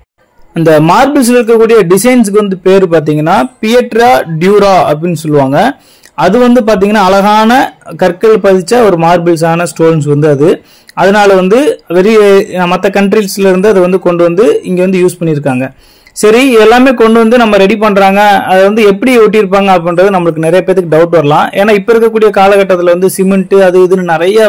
அந்த மார்பிள்ஸ்ல இருக்கக்கூடிய டிசைன்ஸ்க்கு வந்து பேர் பாத்தீங்கன்னா பியட்ரா டியூரா அப்படின்னு சொல்லுவாங்க அது வந்து பாத்தீங்கன்னா அழகான கற்கள் பதிச்ச ஒரு மார்பிள்ஸான ஸ்டோன்ஸ் வந்து அது அதனால வந்து வெரி மற்ற கண்ட்ரீஸ்ல இருந்து அதை வந்து கொண்டு வந்து இங்க வந்து யூஸ் பண்ணியிருக்காங்க சரி இது எல்லாமே கொண்டு வந்து நம்ம ரெடி பண்றாங்க அதை வந்து எப்படி ஒட்டியிருப்பாங்க அப்படின்றது நம்மளுக்கு நிறைய பேருக்கு டவுட் வரலாம் ஏன்னா இப்ப இருக்கக்கூடிய காலகட்டத்தில் வந்து சிமெண்ட் அது இதுன்னு நிறைய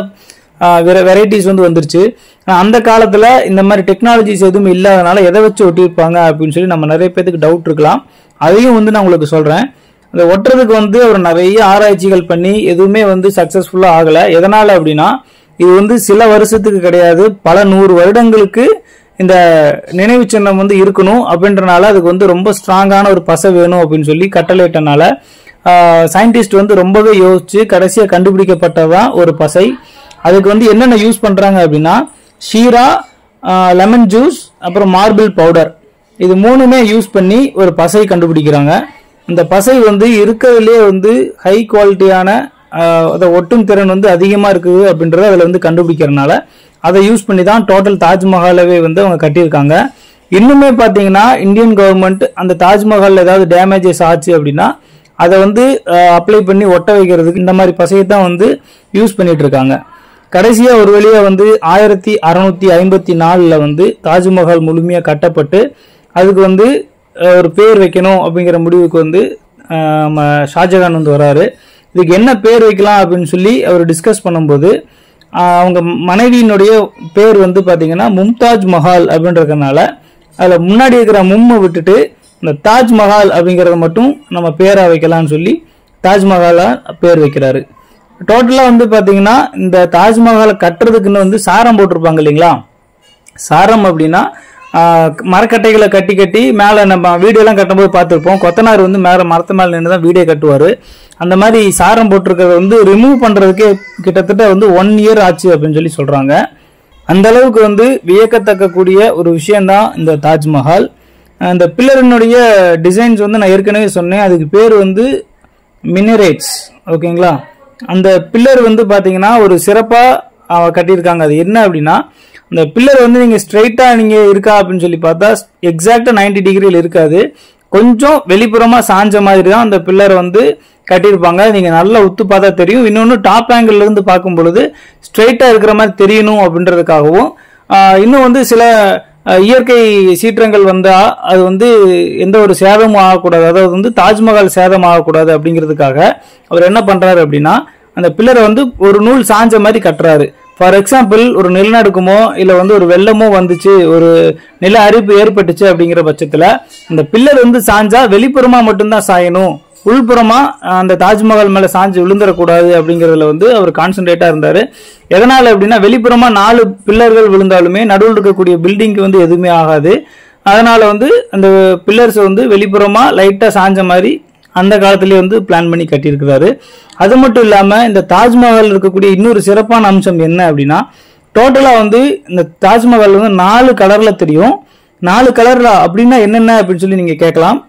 வெரைட்டிஸ் வந்து வந்துருச்சு ஆனா, அந்த காலத்துல இந்த மாதிரி டெக்னாலஜிஸ் எதுவும் இல்லாதனால எதை வச்சு ஒட்டியிருப்பாங்க அப்படின்னு சொல்லி நம்ம நிறைய பேருக்கு டவுட் இருக்கலாம் அதையும் வந்து நான் உங்களுக்கு சொல்றேன் அந்த ஒட்டுறதுக்கு வந்து அவர் நிறைய ஆராய்ச்சிகள் பண்ணி எதுவுமே வந்து சக்சஸ்ஃபுல்லா ஆகல எதனால அப்படின்னா இது வந்து சில வருஷத்துக்கு கிடையாது பல நூறு வருடங்களுக்கு இந்த நினைவு சின்னம் வந்து இருக்கணும் அப்படின்றனால அதுக்கு வந்து ரொம்ப ஸ்ட்ராங்கான ஒரு பசை வேணும் அப்படின்னு சொல்லி கட்டளையிட்டனால சயின்டிஸ்ட் வந்து ரொம்பவே யோசிச்சு கடைசியா கண்டுபிடிக்கப்பட்டதான் ஒரு பசை அதுக்கு வந்து என்னென்ன யூஸ் பண்றாங்க அப்படின்னா ஷீரா லெமன் ஜூஸ் அப்புறம் மார்பிள் பவுடர் இது மூணுமே யூஸ் பண்ணி ஒரு பசை கண்டுபிடிக்கிறாங்க இந்த பசை வந்து இருக்கிறதுலே வந்து ஹை குவாலிட்டியான அதை ஒட்டும் திறன் வந்து அதிகமாக இருக்குது அப்படின்றத அதில் வந்து கண்டுபிடிக்கிறதுனால அதை யூஸ் பண்ணி தான் டோட்டல் தாஜ்மஹாலவே வந்து அவங்க கட்டியிருக்காங்க இன்னுமே பார்த்தீங்கன்னா இந்தியன் கவர்மெண்ட் அந்த தாஜ்மஹால் ஏதாவது டேமேஜஸ் ஆச்சு அப்படின்னா அதை வந்து அப்ளை பண்ணி ஒட்ட வைக்கிறதுக்கு இந்த மாதிரி பசையை தான் வந்து யூஸ் பண்ணிட்டு இருக்காங்க கடைசியா ஒரு வழியா வந்து ஆயிரத்தி அறுநூத்தி ஐம்பத்தி நாலுல வந்து தாஜ்மஹால் முழுமையா கட்டப்பட்டு அதுக்கு வந்து அஹ், ஒரு பேர் வைக்கணும் அப்படிங்கிற முடிவுக்கு வந்து அஹ், நம்ம ஷாஜகான் வந்து வராரு இதுக்கு என்ன பேர் வைக்கலாம் அப்படின்னு சொல்லி அவர் டிஸ்கஸ் பண்ணும்போது அஹ், அவங்க மனைவியினுடைய பேர் வந்து பாத்தீங்கன்னா மும்தாஜ் மஹால் அப்படின்றதுனால அதுல முன்னாடி இருக்கிற மும்மை விட்டுட்டு இந்த தாஜ்மஹால் அப்படிங்கறத மட்டும் நம்ம பேரா வைக்கலாம்னு சொல்லி தாஜ்மஹாலா பேர் வைக்கிறாரு டோட்டலா வந்து பாத்தீங்கன்னா இந்த தாஜ்மஹாலை கட்டுறதுக்குன்னு வந்து சாரம் போட்டிருப்பாங்க இல்லைங்களா சாரம் அப்படின்னா ஆஹ், மரக்கட்டைகளை கட்டி கட்டி மேலே நம்ம வீடியோலாம் கட்டும்போது பார்த்துருப்போம் கொத்தனார் வந்து மேலே மரத்து மேலே நின்று தான் வீடியோ கட்டுவார் அந்த மாதிரி சாரம் போட்டிருக்கிறத வந்து ரிமூவ் பண்ணுறதுக்கே கிட்டத்தட்ட வந்து ஒன் இயர் ஆச்சு அப்படின்னு சொல்லி சொல்கிறாங்க அந்த அளவுக்கு வந்து வியக்கத்தக்க கூடிய ஒரு விஷயம்தான் இந்த தாஜ்மஹால் அந்த பில்லரினுடைய டிசைன்ஸ் வந்து நான் ஏற்கனவே சொன்னேன் அதுக்கு பேர் வந்து மினரேட்ஸ் ஓகேங்களா அந்த பில்லர் வந்து பாத்தீங்கன்னா ஒரு சிறப்பா அவ கட்டியிருக்காங்க அது என்ன அப்படின்னா அந்த பில்லர் வந்து நீங்க ஸ்ட்ரைட்டா நீங்க இருக்கா அப்படின்னு சொல்லி பார்த்தா எக்ஸாக்டா 90 டிகிரியில் இருக்காது கொஞ்சம் வெளிப்புறமா சாஞ்ச மாதிரி தான் அந்த பில்லரை வந்து கட்டியிருப்பாங்க நீங்க நல்லா உத்து பார்த்தா தெரியும் இன்னொன்னு டாப் ஆங்கிள் இருந்து பார்க்கும் பொழுது ஸ்ட்ரைட்டா இருக்கிற மாதிரி தெரியணும் அப்படின்றதுக்காகவும் ஆஹ் இன்னும் வந்து சில அஹ், இயற்கை சீற்றங்கள் வந்தா அது வந்து எந்த ஒரு சேதமும் ஆகக்கூடாது அதாவது வந்து தாஜ்மஹால் சேதம் ஆகக்கூடாது அப்படிங்கிறதுக்காக அவர் என்ன பண்றாரு அப்படின்னா அந்த பில்லரை வந்து ஒரு நூல் சாஞ்ச மாதிரி கட்டுறாரு ஃபார் எக்ஸாம்பிள் ஒரு நிலநடுக்கமோ இல்ல வந்து ஒரு வெள்ளமோ வந்துச்சு ஒரு நில அரிப்பு ஏற்பட்டுச்சு அப்படிங்கிற பட்சத்துல இந்த பில்லர் வந்து சாஞ்சா வெளிப்புறமா மட்டும்தான் சாயணும் உள்புறமா அஹ், அந்த தாஜ்மஹால் மேல சாஞ்சு விழுந்துடக்கூடாது அப்படிங்கறதுல வந்து அவர் கான்சென்ட்ரேட்டா இருந்தாரு எதனால அப்படின்னா வெளிப்புறமா நாலு பில்லர்கள் விழுந்தாலுமே நடுவில் இருக்கக்கூடிய பில்டிங்க்கு வந்து எதுவுமே ஆகாது அதனால வந்து அந்த பில்லர்ஸ் வந்து வெளிப்புறமா லைட்டா சாஞ்ச மாதிரி அந்த காலத்திலேயே வந்து பிளான் பண்ணி கட்டியிருக்கிறாரு அது மட்டும் இல்லாம இந்த தாஜ்மஹால் இருக்கக்கூடிய இன்னொரு சிறப்பான அம்சம் என்ன அப்படின்னா டோட்டலா வந்து இந்த தாஜ்மஹால் வந்து நாலு கலர்ல தெரியும் நாலு கலர்ல அப்படின்னா என்னென்ன அப்படின்னு சொல்லி நீங்க கேட்கலாம்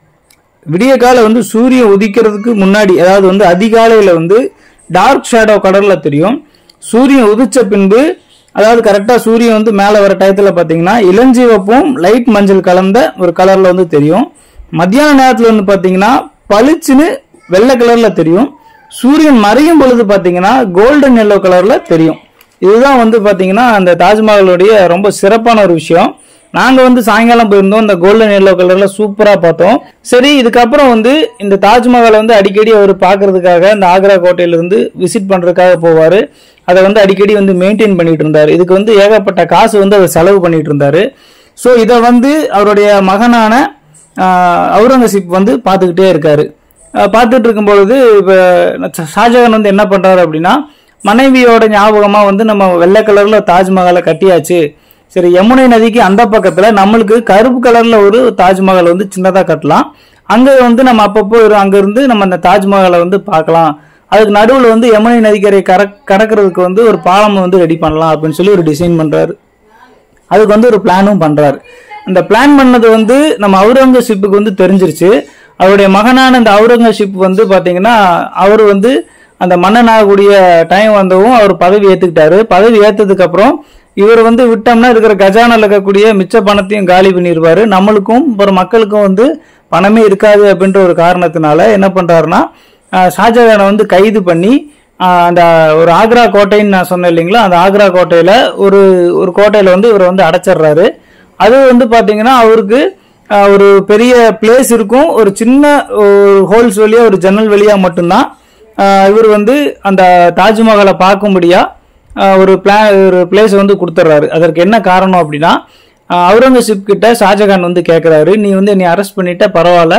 விடிய கால வந்து சூரியன் உதிக்கிறதுக்கு முன்னாடி அதாவது வந்து அதிகாலையில வந்து டார்க் ஷேடோ கலர்ல தெரியும் சூரியன் உதிச்ச பின்பு அதாவது கரெக்டா சூரியன் வந்து மேல வர டயத்துல பாத்தீங்கன்னா இளஞ்சிவப்பும் லைட் மஞ்சள் கலந்த ஒரு கலர்ல வந்து தெரியும் மத்தியான நேரத்துல வந்து பாத்தீங்கன்னா பளிச்சுன்னு வெள்ளை கலர்ல தெரியும் சூரியன் மறையும் பொழுது பாத்தீங்கன்னா கோல்டன் எல்லோ கலர்ல தெரியும் இதுதான் வந்து பாத்தீங்கன்னா அந்த தாஜ்மஹாலுடைய ரொம்ப சிறப்பான ஒரு விஷயம் நாங்க வந்து சாயங்காலம் போயிருந்தோம் இந்த கோல்டன் எல்லோ கலர்ல சூப்பரா பார்த்தோம் சரி இதுக்கப்புறம் வந்து இந்த தாஜ்மஹாலை வந்து அடிக்கடி அவர் பார்க்கிறதுக்காக இந்த ஆக்ரா கோட்டையில இருந்து விசிட் பண்றதுக்காக போவாரு அதை வந்து அடிக்கடி வந்து மெயின்டைன் பண்ணிட்டு இருந்தாரு இதுக்கு வந்து ஏகப்பட்ட காசு வந்து அவர் செலவு பண்ணிட்டு இருந்தாரு ஸோ இதை வந்து அவருடைய மகனான ஆஹ், அவுரங்கசீப் வந்து பார்த்துக்கிட்டே இருக்காரு ஆஹ், பார்த்துட்டு இருக்கும்பொழுது இப்போ ஷாஜகான் வந்து என்ன பண்றாரு அப்படின்னா மனைவியோட ஞாபகமா வந்து நம்ம வெள்ளை கலர்ல தாஜ்மஹாலை கட்டியாச்சு சரி யமுனை நதிக்கு அந்த பக்கத்துல நம்மளுக்கு கருப்பு கலர்ல ஒரு தாஜ்மஹால் வந்து சின்னதா கட்டலாம் அங்க வந்து நம்ம அப்பப்போ ஒரு- அங்க இருந்து நம்ம அந்த தாஜ்மஹாலை வந்து பார்க்கலாம் அதுக்கு நடுவுல வந்து யமுனை நதிக்கரை கர கடக்கிறதுக்கு வந்து ஒரு பாலம் வந்து ரெடி பண்ணலாம் அப்படின்னு சொல்லி ஒரு டிசைன் பண்றாரு அதுக்கு வந்து ஒரு பிளானும் பண்றாரு அந்த பிளான் பண்ணது வந்து நம்ம அவுரங்கசீப்புக்கு வந்து தெரிஞ்சிருச்சு அவருடைய மகனான இந்த அவுரங்கசீப் வந்து பாத்தீங்கன்னா அவர் வந்து அந்த மன்னன் ஆகக்கூடிய டைம் வந்தவும் அவர் பதவி ஏத்துக்கிட்டாரு பதவி ஏத்ததுக்கு அப்புறம் இவர் வந்து விட்டோம்னா இருக்கிற கஜானால இருக்கக்கூடிய மிச்ச பணத்தையும் காலி பண்ணிடுவாரு நம்மளுக்கும் அப்புறம் மக்களுக்கும் வந்து பணமே இருக்காது அப்படின்ற ஒரு காரணத்தினால என்ன பண்றாருன்னா ஆஹ் ஷாஜகானை வந்து கைது பண்ணி ஆஹ் அந்த ஒரு ஆக்ரா கோட்டைன்னு நான் சொன்னேன் இல்லைங்களா அந்த ஆக்ரா கோட்டையில ஒரு ஒரு கோட்டையில வந்து இவரை வந்து அடைச்சிடுறாரு அது வந்து பாத்தீங்கன்னா அவருக்கு ஆஹ் ஒரு பெரிய பிளேஸ் இருக்கும் ஒரு சின்ன ஒரு ஹோல்ஸ் வழியா ஒரு ஜன்னல் வழியா மட்டும்தான் ஆஹ் இவர் வந்து அந்த தாஜ்மஹாலை பார்க்கும்படியா ஆஹ் ஒரு பிளா ஒரு பிளேஸ் வந்து கொடுத்துட்றாரு அதற்கு என்ன காரணம் அப்படின்னா ஆஹ் அவுரங்கசீப் கிட்ட ஷாஜகான் வந்து கேட்குறாரு நீ வந்து என்னை அரெஸ்ட் பண்ணிட்ட பரவாயில்ல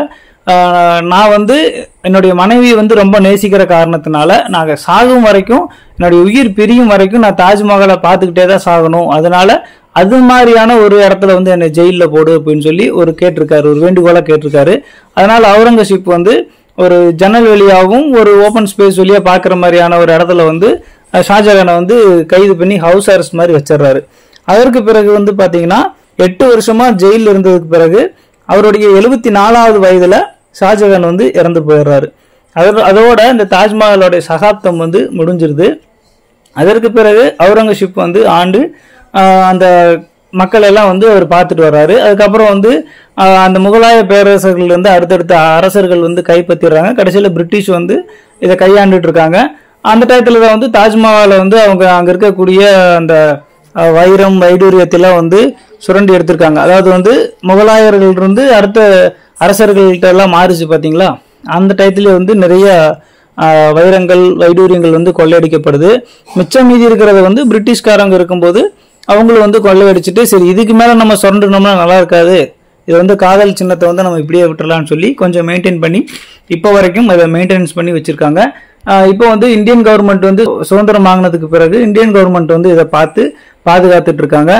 ஆஹ் நான் வந்து என்னுடைய மனைவி வந்து ரொம்ப நேசிக்கிற காரணத்தினால நாங்கள் சாகும் வரைக்கும் என்னுடைய உயிர் பிரியும் வரைக்கும் நான் தாஜ்மஹாலை பார்த்துக்கிட்டே தான் சாகணும் அதனால அது மாதிரியான ஒரு இடத்துல வந்து என்னை ஜெயிலில் போடு அப்படின்னு சொல்லி ஒரு கேட்டிருக்காரு ஒரு வேண்டுகோளாக கேட்டிருக்காரு அதனால அவுரங்கசீப் வந்து ஒரு ஜன்னல் வழியாகவும் ஒரு ஓப்பன் ஸ்பேஸ் வழியா பார்க்குற மாதிரியான ஒரு இடத்துல வந்து அஹ், ஷாஜகானை வந்து கைது பண்ணி ஹவுஸ் அரெஸ்ட் மாதிரி வச்சிடுறாரு அதற்கு பிறகு வந்து பாத்தீங்கன்னா எட்டு வருஷமா ஜெயிலில் இருந்ததுக்கு பிறகு அவருடைய எழுபத்தி நாலாவது வயதுல ஷாஜகான் வந்து இறந்து போயிடுறாரு அதோ- அதோட இந்த தாஜ்மஹாலோடைய சகாப்தம் வந்து முடிஞ்சிருது அதற்கு பிறகு அவுரங்கசீப் வந்து ஆண்டு ஆஹ், அந்த மக்கள் எல்லாம் வந்து அவர் பார்த்துட்டு வர்றாரு அதுக்கப்புறம் வந்து ஆஹ், அந்த முகலாய பேரரசர்கள் வந்து அடுத்தடுத்த அரசர்கள் வந்து கைப்பற்றிடுறாங்க கடைசியில் பிரிட்டிஷ் வந்து இதை கையாண்டுட்டு இருக்காங்க அந்த டயத்துல தான் வந்து தாஜ்மஹாலை வந்து அவங்க அங்க இருக்கக்கூடிய அந்த அஹ், வைரம் வைடூரியத்தெல்லாம் வந்து சுரண்டி எடுத்திருக்காங்க அதாவது வந்து முகலாயர்கள் இருந்து அடுத்த அரசர்கள்ட்ட எல்லாம் மாறுச்சு பாத்தீங்களா அந்த டயத்துல வந்து நிறைய ஆஹ், வைரங்கள் வைடூரியங்கள் வந்து கொள்ளையடிக்கப்படுது மிச்சம் மீதி இருக்கிறத வந்து பிரிட்டிஷ்காரங்க இருக்கும்போது அவங்களும் வந்து கொள்ளையடிச்சிட்டு சரி இதுக்கு மேல நம்ம சுரண்டுனோம்னா நல்லா இருக்காது இது வந்து காதல் சின்னத்தை வந்து நம்ம இப்படியே விட்டுறலாம்னு சொல்லி கொஞ்சம் மெயின்டைன் பண்ணி இப்போ வரைக்கும் அதை மெயின்டெனன்ஸ் பண்ணி வச்சிருக்காங்க ஆஹ் இப்போ வந்து இந்தியன் கவர்மெண்ட் வந்து சுதந்திரம் வாங்கினதுக்கு பிறகு இந்தியன் கவர்மெண்ட் வந்து இதை பார்த்து பாதுகாத்துட்டு இருக்காங்க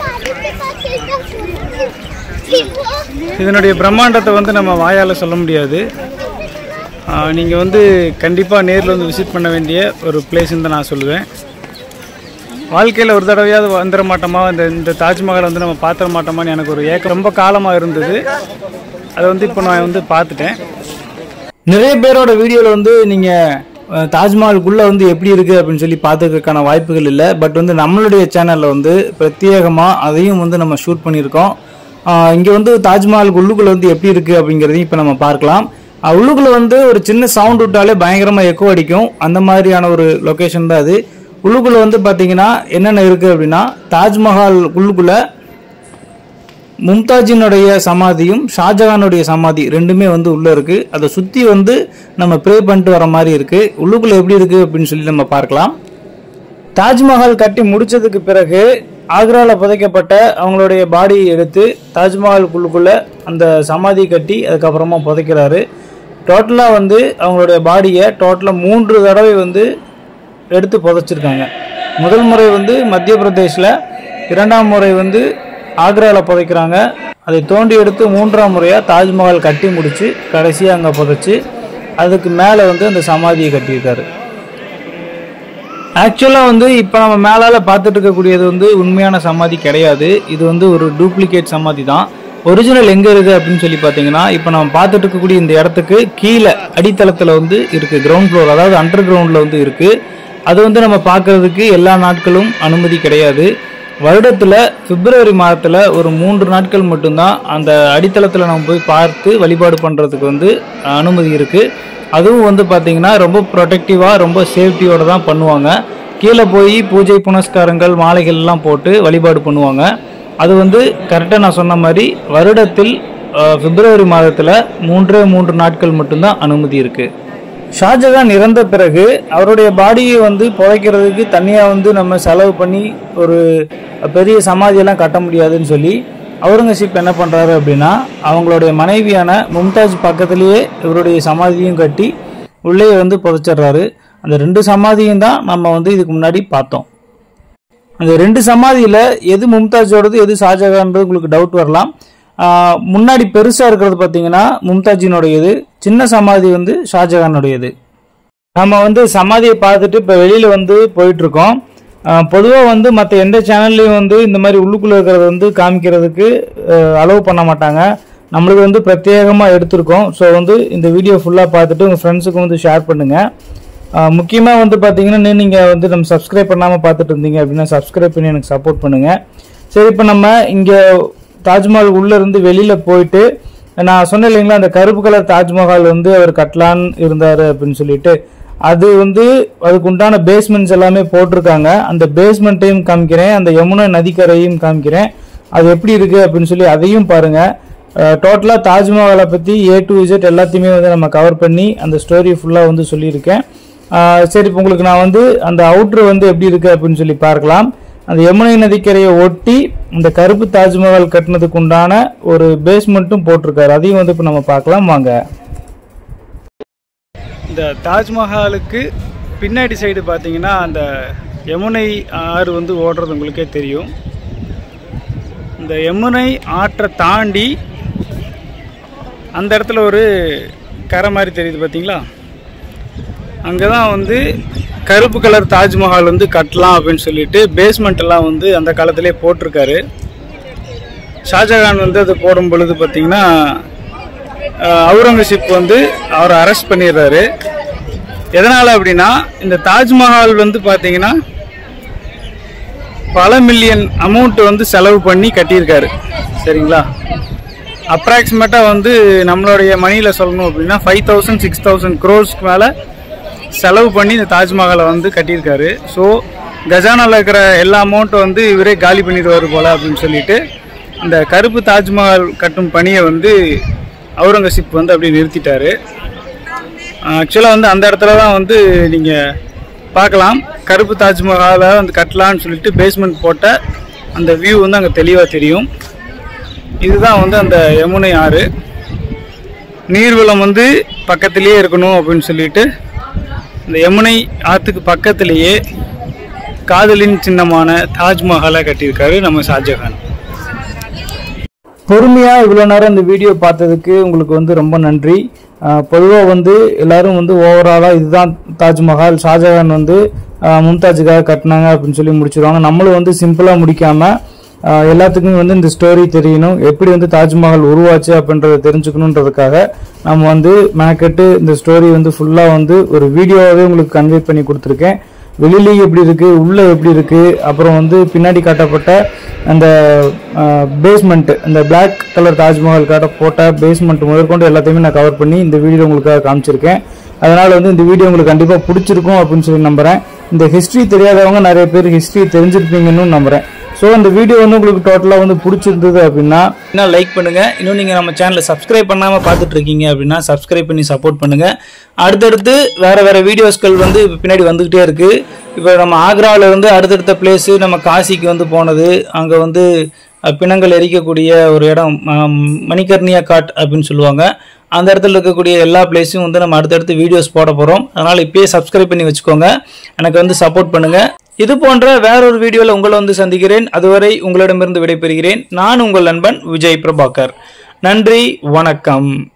இதனுடைய பிரம்மாண்டத்தை வந்து நம்ம வாயால் சொல்ல முடியாது நீங்கள் வந்து கண்டிப்பாக நேரில் வந்து விசிட் பண்ண வேண்டிய ஒரு பிளேஸ்ன்னு தான் நான் சொல்லுவேன் வாழ்க்கையில் ஒரு தடவையாவது வந்துட மாட்டோமா இந்த இந்த தாஜ்மஹால் வந்து நம்ம பார்த்துட மாட்டோமான்னு எனக்கு ஒரு ஏக்கம் ரொம்ப காலமாக இருந்தது அதை வந்து இப்போ நான் வந்து பார்த்துட்டேன் நிறைய பேரோட வீடியோவில் வந்து நீங்கள் தாஜ்மஹாலுக்குள்ளே வந்து எப்படி இருக்குது அப்படின்னு சொல்லி பார்த்துக்கிறதுக்கான வாய்ப்புகள் இல்லை பட் வந்து நம்மளுடைய சேனலில் வந்து பிரத்யேகமாக அதையும் வந்து நம்ம ஷூட் பண்ணியிருக்கோம் இங்கே வந்து தாஜ்மஹாலுக்கு உள்ளுக்குள்ளே வந்து எப்படி இருக்குது அப்படிங்கிறதையும் இப்போ நம்ம பார்க்கலாம் அஹ் உள்ளுக்குள்ள வந்து ஒரு சின்ன சவுண்ட் விட்டாலே பயங்கரமாக எக்கோ அடிக்கும் அந்த மாதிரியான ஒரு லொக்கேஷன் தான் அது உள்ளுக்குள்ள வந்து பார்த்தீங்கன்னா என்னென்ன இருக்குது அப்படின்னா தாஜ்மஹால் உள்ளுக்குள்ள மும்தாஜினுடைய சமாதியும் ஷாஜகானுடைய சமாதி ரெண்டுமே வந்து உள்ள இருக்கு அதை சுத்தி வந்து நம்ம ப்ரே பண்ணிட்டு வர மாதிரி இருக்கு உள்ளுக்குள்ள எப்படி இருக்கு அப்படின்னு சொல்லி நம்ம பார்க்கலாம் தாஜ்மஹால் கட்டி முடிச்சதுக்கு பிறகு ஆக்ராவில் புதைக்கப்பட்ட அவங்களுடைய பாடியை எடுத்து தாஜ்மஹாலுக்குள்ளுக்குள்ள அந்த சமாதி கட்டி அதுக்கப்புறமா புதைக்கிறாரு டோட்டலாக வந்து அவங்களுடைய பாடியை டோட்டலாக மூன்று தடவை வந்து எடுத்து புதைச்சிருக்காங்க முதல் முறை வந்து மத்திய பிரதேஷில் இரண்டாம் முறை வந்து ஆக்ராவில் புதைக்கிறாங்க அதை தோண்டி எடுத்து மூன்றாம் முறையாக தாஜ்மஹால் கட்டி முடிச்சு கடைசியாக அங்கே புதைச்சி அதுக்கு மேலே வந்து அந்த சமாதியை கட்டியிருக்காரு ஆக்சுவலாக வந்து இப்போ நம்ம மேலால் பார்த்துட்டு இருக்கக்கூடியது வந்து உண்மையான சமாதி கிடையாது இது வந்து ஒரு டூப்ளிகேட் சமாதி தான் ஒரிஜினல் எங்கே இருக்குது அப்படின்னு சொல்லி பார்த்தீங்கன்னா இப்போ நம்ம பார்த்துட்டு இருக்கக்கூடிய இந்த இடத்துக்கு கீழே அடித்தளத்தில் வந்து இருக்குது கிரவுண்ட் ஃப்ளோர் அதாவது அண்டர் கிரவுண்டில் வந்து இருக்குது அது வந்து நம்ம பார்க்கறதுக்கு எல்லா நாட்களும் அனுமதி கிடையாது வருடத்தில் பிப்ரவரி மாதத்தில் ஒரு மூன்று நாட்கள் மட்டும்தான் அந்த அடித்தளத்தில் நம்ம போய் பார்த்து வழிபாடு பண்ணுறதுக்கு வந்து அனுமதி இருக்குது அதுவும் வந்து பார்த்தீங்கன்னா ரொம்ப ப்ரொடெக்டிவாக ரொம்ப சேஃப்டியோட தான் பண்ணுவாங்க கீழே போய் பூஜை புனஸ்காரங்கள் மாலைகள் எல்லாம் போட்டு வழிபாடு பண்ணுவாங்க அது வந்து கரெக்டாக நான் சொன்ன மாதிரி வருடத்தில் அஹ், பிப்ரவரி மாதத்தில் மூன்றே மூன்று நாட்கள் மட்டும்தான் அனுமதி இருக்குது ஷாஜகான் இறந்த பிறகு அவருடைய பாடியை வந்து புதைக்கிறதுக்கு தனியாக வந்து நம்ம செலவு பண்ணி ஒரு பெரிய சமாதியெல்லாம் கட்ட முடியாதுன்னு சொல்லி அவுரங்கசீப் என்ன பண்ணுறாரு அப்படின்னா அவங்களுடைய மனைவியான மும்தாஜ் பக்கத்துலேயே இவருடைய சமாதியும் கட்டி உள்ளே வந்து புதைச்சிடுறாரு அந்த ரெண்டு சமாதியும் தான் நம்ம வந்து இதுக்கு முன்னாடி பார்த்தோம் அந்த ரெண்டு சமாதியில் எது மும்தாஜோடது எது ஷாஜகான்றது உங்களுக்கு டவுட் வரலாம் ஆஹ் முன்னாடி பெருசாக இருக்கிறது பார்த்தீங்கன்னா மும்தாஜினுடையது சின்ன சமாதி வந்து ஷாஜகானுடையது நம்ம வந்து சமாதியை பார்த்துட்டு இப்போ வெளியில் வந்து போயிட்டு இருக்கோம் பொதுவாக வந்து மற்ற எந்த சேனல்லையும் வந்து இந்த மாதிரி உள்ளுக்குள்ளே இருக்கிறத வந்து காமிக்கிறதுக்கு அலோவ் பண்ண மாட்டாங்க நம்மளுக்கு வந்து பிரத்யேகமாக எடுத்திருக்கோம் ஸோ வந்து இந்த வீடியோ ஃபுல்லாக பார்த்துட்டு உங்கள் ஃப்ரெண்ட்ஸுக்கு வந்து ஷேர் பண்ணுங்கள் முக்கியமாக வந்து பார்த்தீங்கன்னா நீங்கள் வந்து நம்ம சப்ஸ்கிரைப் பண்ணாமல் பார்த்துட்டு இருந்தீங்க அப்படின்னா சப்ஸ்கிரைப் பண்ணி எனக்கு சப்போர்ட் பண்ணுங்கள் சரி இப்போ நம்ம இங்கே தாஜ்மஹால் உள்ளே இருந்து வெளியில் போயிட்டு நான் சொன்னேன் இல்லைங்களா அந்த கருப்பு கலர் தாஜ்மஹால் வந்து அவர் கட்டலான்னு இருந்தார் அப்படின்னு சொல்லிட்டு அது வந்து அதுக்கு உண்டான பேஸ்மெண்ட்ஸ் எல்லாமே போட்டிருக்காங்க அந்த பேஸ்மெண்ட்டையும் காமிக்கிறேன் அந்த யமுனா நதிக்கரையும் காமிக்கிறேன் அது எப்படி இருக்கு அப்படின்னு சொல்லி அதையும் பாருங்க டோட்டலாக தாஜ்மஹாலை பற்றி ஏ டு இசட் எல்லாத்தையுமே வந்து நம்ம கவர் பண்ணி அந்த ஸ்டோரி ஃபுல்லாக வந்து சொல்லியிருக்கேன் அஹ் சரி இப்போ உங்களுக்கு நான் வந்து அந்த அவுட்ரு வந்து எப்படி இருக்கு அப்படின்னு சொல்லி பார்க்கலாம் அந்த யமுனை நதிக்கரையை ஒட்டி இந்த கருப்பு தாஜ்மஹால் கட்டினதுக்கு உண்டான ஒரு பேஸ்மெண்ட்டும் போட்டிருக்காரு அதையும் வந்து இப்போ நம்ம பார்க்கலாம் வாங்க இந்த தாஜ்மஹாலுக்கு பின்னாடி சைடு பார்த்தீங்கன்னா அந்த யமுனை ஆறு வந்து ஓடுறது உங்களுக்கே தெரியும் இந்த யமுனை ஆற்றை தாண்டி அந்த இடத்துல ஒரு கரை மாதிரி தெரியுது பார்த்தீங்களா அங்கே தான் வந்து கருப்பு கலர் தாஜ்மஹால் வந்து கட்டலாம் அப்படின்னு சொல்லிட்டு பேஸ்மெண்ட் எல்லாம் வந்து அந்த காலத்திலே போட்டிருக்காரு ஷாஜகான் வந்து அது போடும் பொழுது பார்த்தீங்கன்னா அஹ், அவுரங்கசீப் வந்து அவரை அரெஸ்ட் பண்ணிடுறாரு எதனால் அப்படின்னா இந்த தாஜ்மஹால் வந்து பார்த்தீங்கன்னா பல மில்லியன் அமௌண்ட் வந்து செலவு பண்ணி கட்டியிருக்காரு சரிங்களா அப்ராக்சிமேட்டாக வந்து நம்மளுடைய மணியில் சொல்லணும் அப்படின்னா ஃபைவ் தௌசண்ட் சிக்ஸ் தௌசண்ட் க்ரோஸ்க்கு மேலே செலவு பண்ணி இந்த தாஜ்மஹாலை வந்து கட்டியிருக்காரு ஸோ கஜானாவில் இருக்கிற எல்லா அமௌண்ட்டும் வந்து இவரே காலி பண்ணிடுவார் போல அப்படின்னு சொல்லிட்டு இந்த கருப்பு தாஜ்மஹால் கட்டும் பணியை வந்து அவுரங்கசீப் வந்து அப்படியே நிறுத்திட்டாரு ஆக்சுவலாக வந்து அந்த இடத்துல தான் வந்து நீங்கள் பார்க்கலாம் கருப்பு தாஜ்மஹாலை வந்து கட்டலான்னு சொல்லிட்டு பேஸ்மெண்ட் போட்ட அந்த வியூ வந்து அங்கே தெளிவாக தெரியும் இதுதான் வந்து அந்த யமுனை ஆறு நீர்வளம் வந்து பக்கத்திலேயே இருக்கணும் அப்படின்னு சொல்லிட்டு இந்த யமுனை ஆற்றுக்கு பக்கத்திலேயே காதலின் சின்னமான தாஜ்மஹாலை கட்டியிருக்காரு நம்ம ஷாஜஹான் பொறுமையாக இவ்வளோ நேரம் இந்த வீடியோ பார்த்ததுக்கு உங்களுக்கு வந்து ரொம்ப நன்றி பொதுவாக வந்து எல்லாரும் வந்து ஓவராலாக இதுதான் தாஜ்மஹால் ஷாஜஹான் வந்து ஆஹ் மும்தாஜுக்காக கட்டினாங்க அப்படின்னு சொல்லி முடிச்சிருவாங்க நம்மளும் வந்து சிம்பிளாக முடிக்காமல் ஆஹ் எல்லாத்துக்குமே வந்து இந்த ஸ்டோரி தெரியணும் எப்படி வந்து தாஜ்மஹால் உருவாச்சு அப்படின்றத தெரிஞ்சுக்கணுன்றதுக்காக நம்ம வந்து மெனக்கெட்டு இந்த ஸ்டோரி வந்து ஃபுல்லாக வந்து ஒரு வீடியோவாகவே உங்களுக்கு கன்வே பண்ணி கொடுத்துருக்கேன் வெளியிலேயும் எப்படி இருக்கு உள்ள எப்படி இருக்கு அப்புறம் வந்து பின்னாடி காட்டப்பட்ட அந்த பேஸ்மெண்ட் அந்த Black கலர் தாஜ்மஹால் காட்ட போட்ட பேஸ்மெண்ட் முதற்கொண்டு எல்லாத்தையுமே நான் கவர் பண்ணி இந்த வீடியோ உங்களுக்காக காமிச்சிருக்கேன் அதனால வந்து இந்த வீடியோ உங்களுக்கு கண்டிப்பாக பிடிச்சிருக்கும் அப்படின்னு சொல்லி நம்புறேன் இந்த ஹிஸ்ட்ரி தெரியாதவங்க நிறைய பேர் ஹிஸ்ட்ரி தெரிஞ்சிருப்பீங்கன்னு நம்புறேன் ஸோ இந்த வீடியோ வந்து உங்களுக்கு டோட்டலாக வந்து பிடிச்சிருந்தது அப்படின்னா இன்னும் லைக் பண்ணுங்க இன்னும் நீங்கள் நம்ம சேனலை சப்ஸ்கிரைப் பண்ணாமல் பார்த்துட்டு இருக்கீங்க அப்படின்னா சப்ஸ்கிரைப் பண்ணி சப்போர்ட் பண்ணுங்க அடுத்தடுத்து வேற வேற வீடியோஸ்கள் வந்து இப்ப பின்னாடி வந்துகிட்டே இருக்கு இப்போ நம்ம ஆக்ரால இருந்து அடுத்தடுத்த பிளேஸ் நம்ம காசிக்கு வந்து போனது அங்கே வந்து அஹ், பிணங்கள் எரிக்கக்கூடிய ஒரு இடம் ம- மணிகர்ணியா காட் அப்படின்னு சொல்லுவாங்க அந்த இடத்துல இருக்கக்கூடிய எல்லா பிளேஸையும் வந்து நம்ம அடுத்தடுத்து வீடியோஸ் போட போகிறோம் அதனால் இப்பயே சப்ஸ்கிரைப் பண்ணி வச்சுக்கோங்க எனக்கு வந்து சப்போர்ட் பண்ணுங்க இது போன்ற வேறொரு வீடியோவில் உங்களை வந்து சந்திக்கிறேன் அதுவரை உங்களிடமிருந்து விடைபெறுகிறேன் நான் உங்கள் நண்பன் விஜய் பிரபாகர் நன்றி வணக்கம்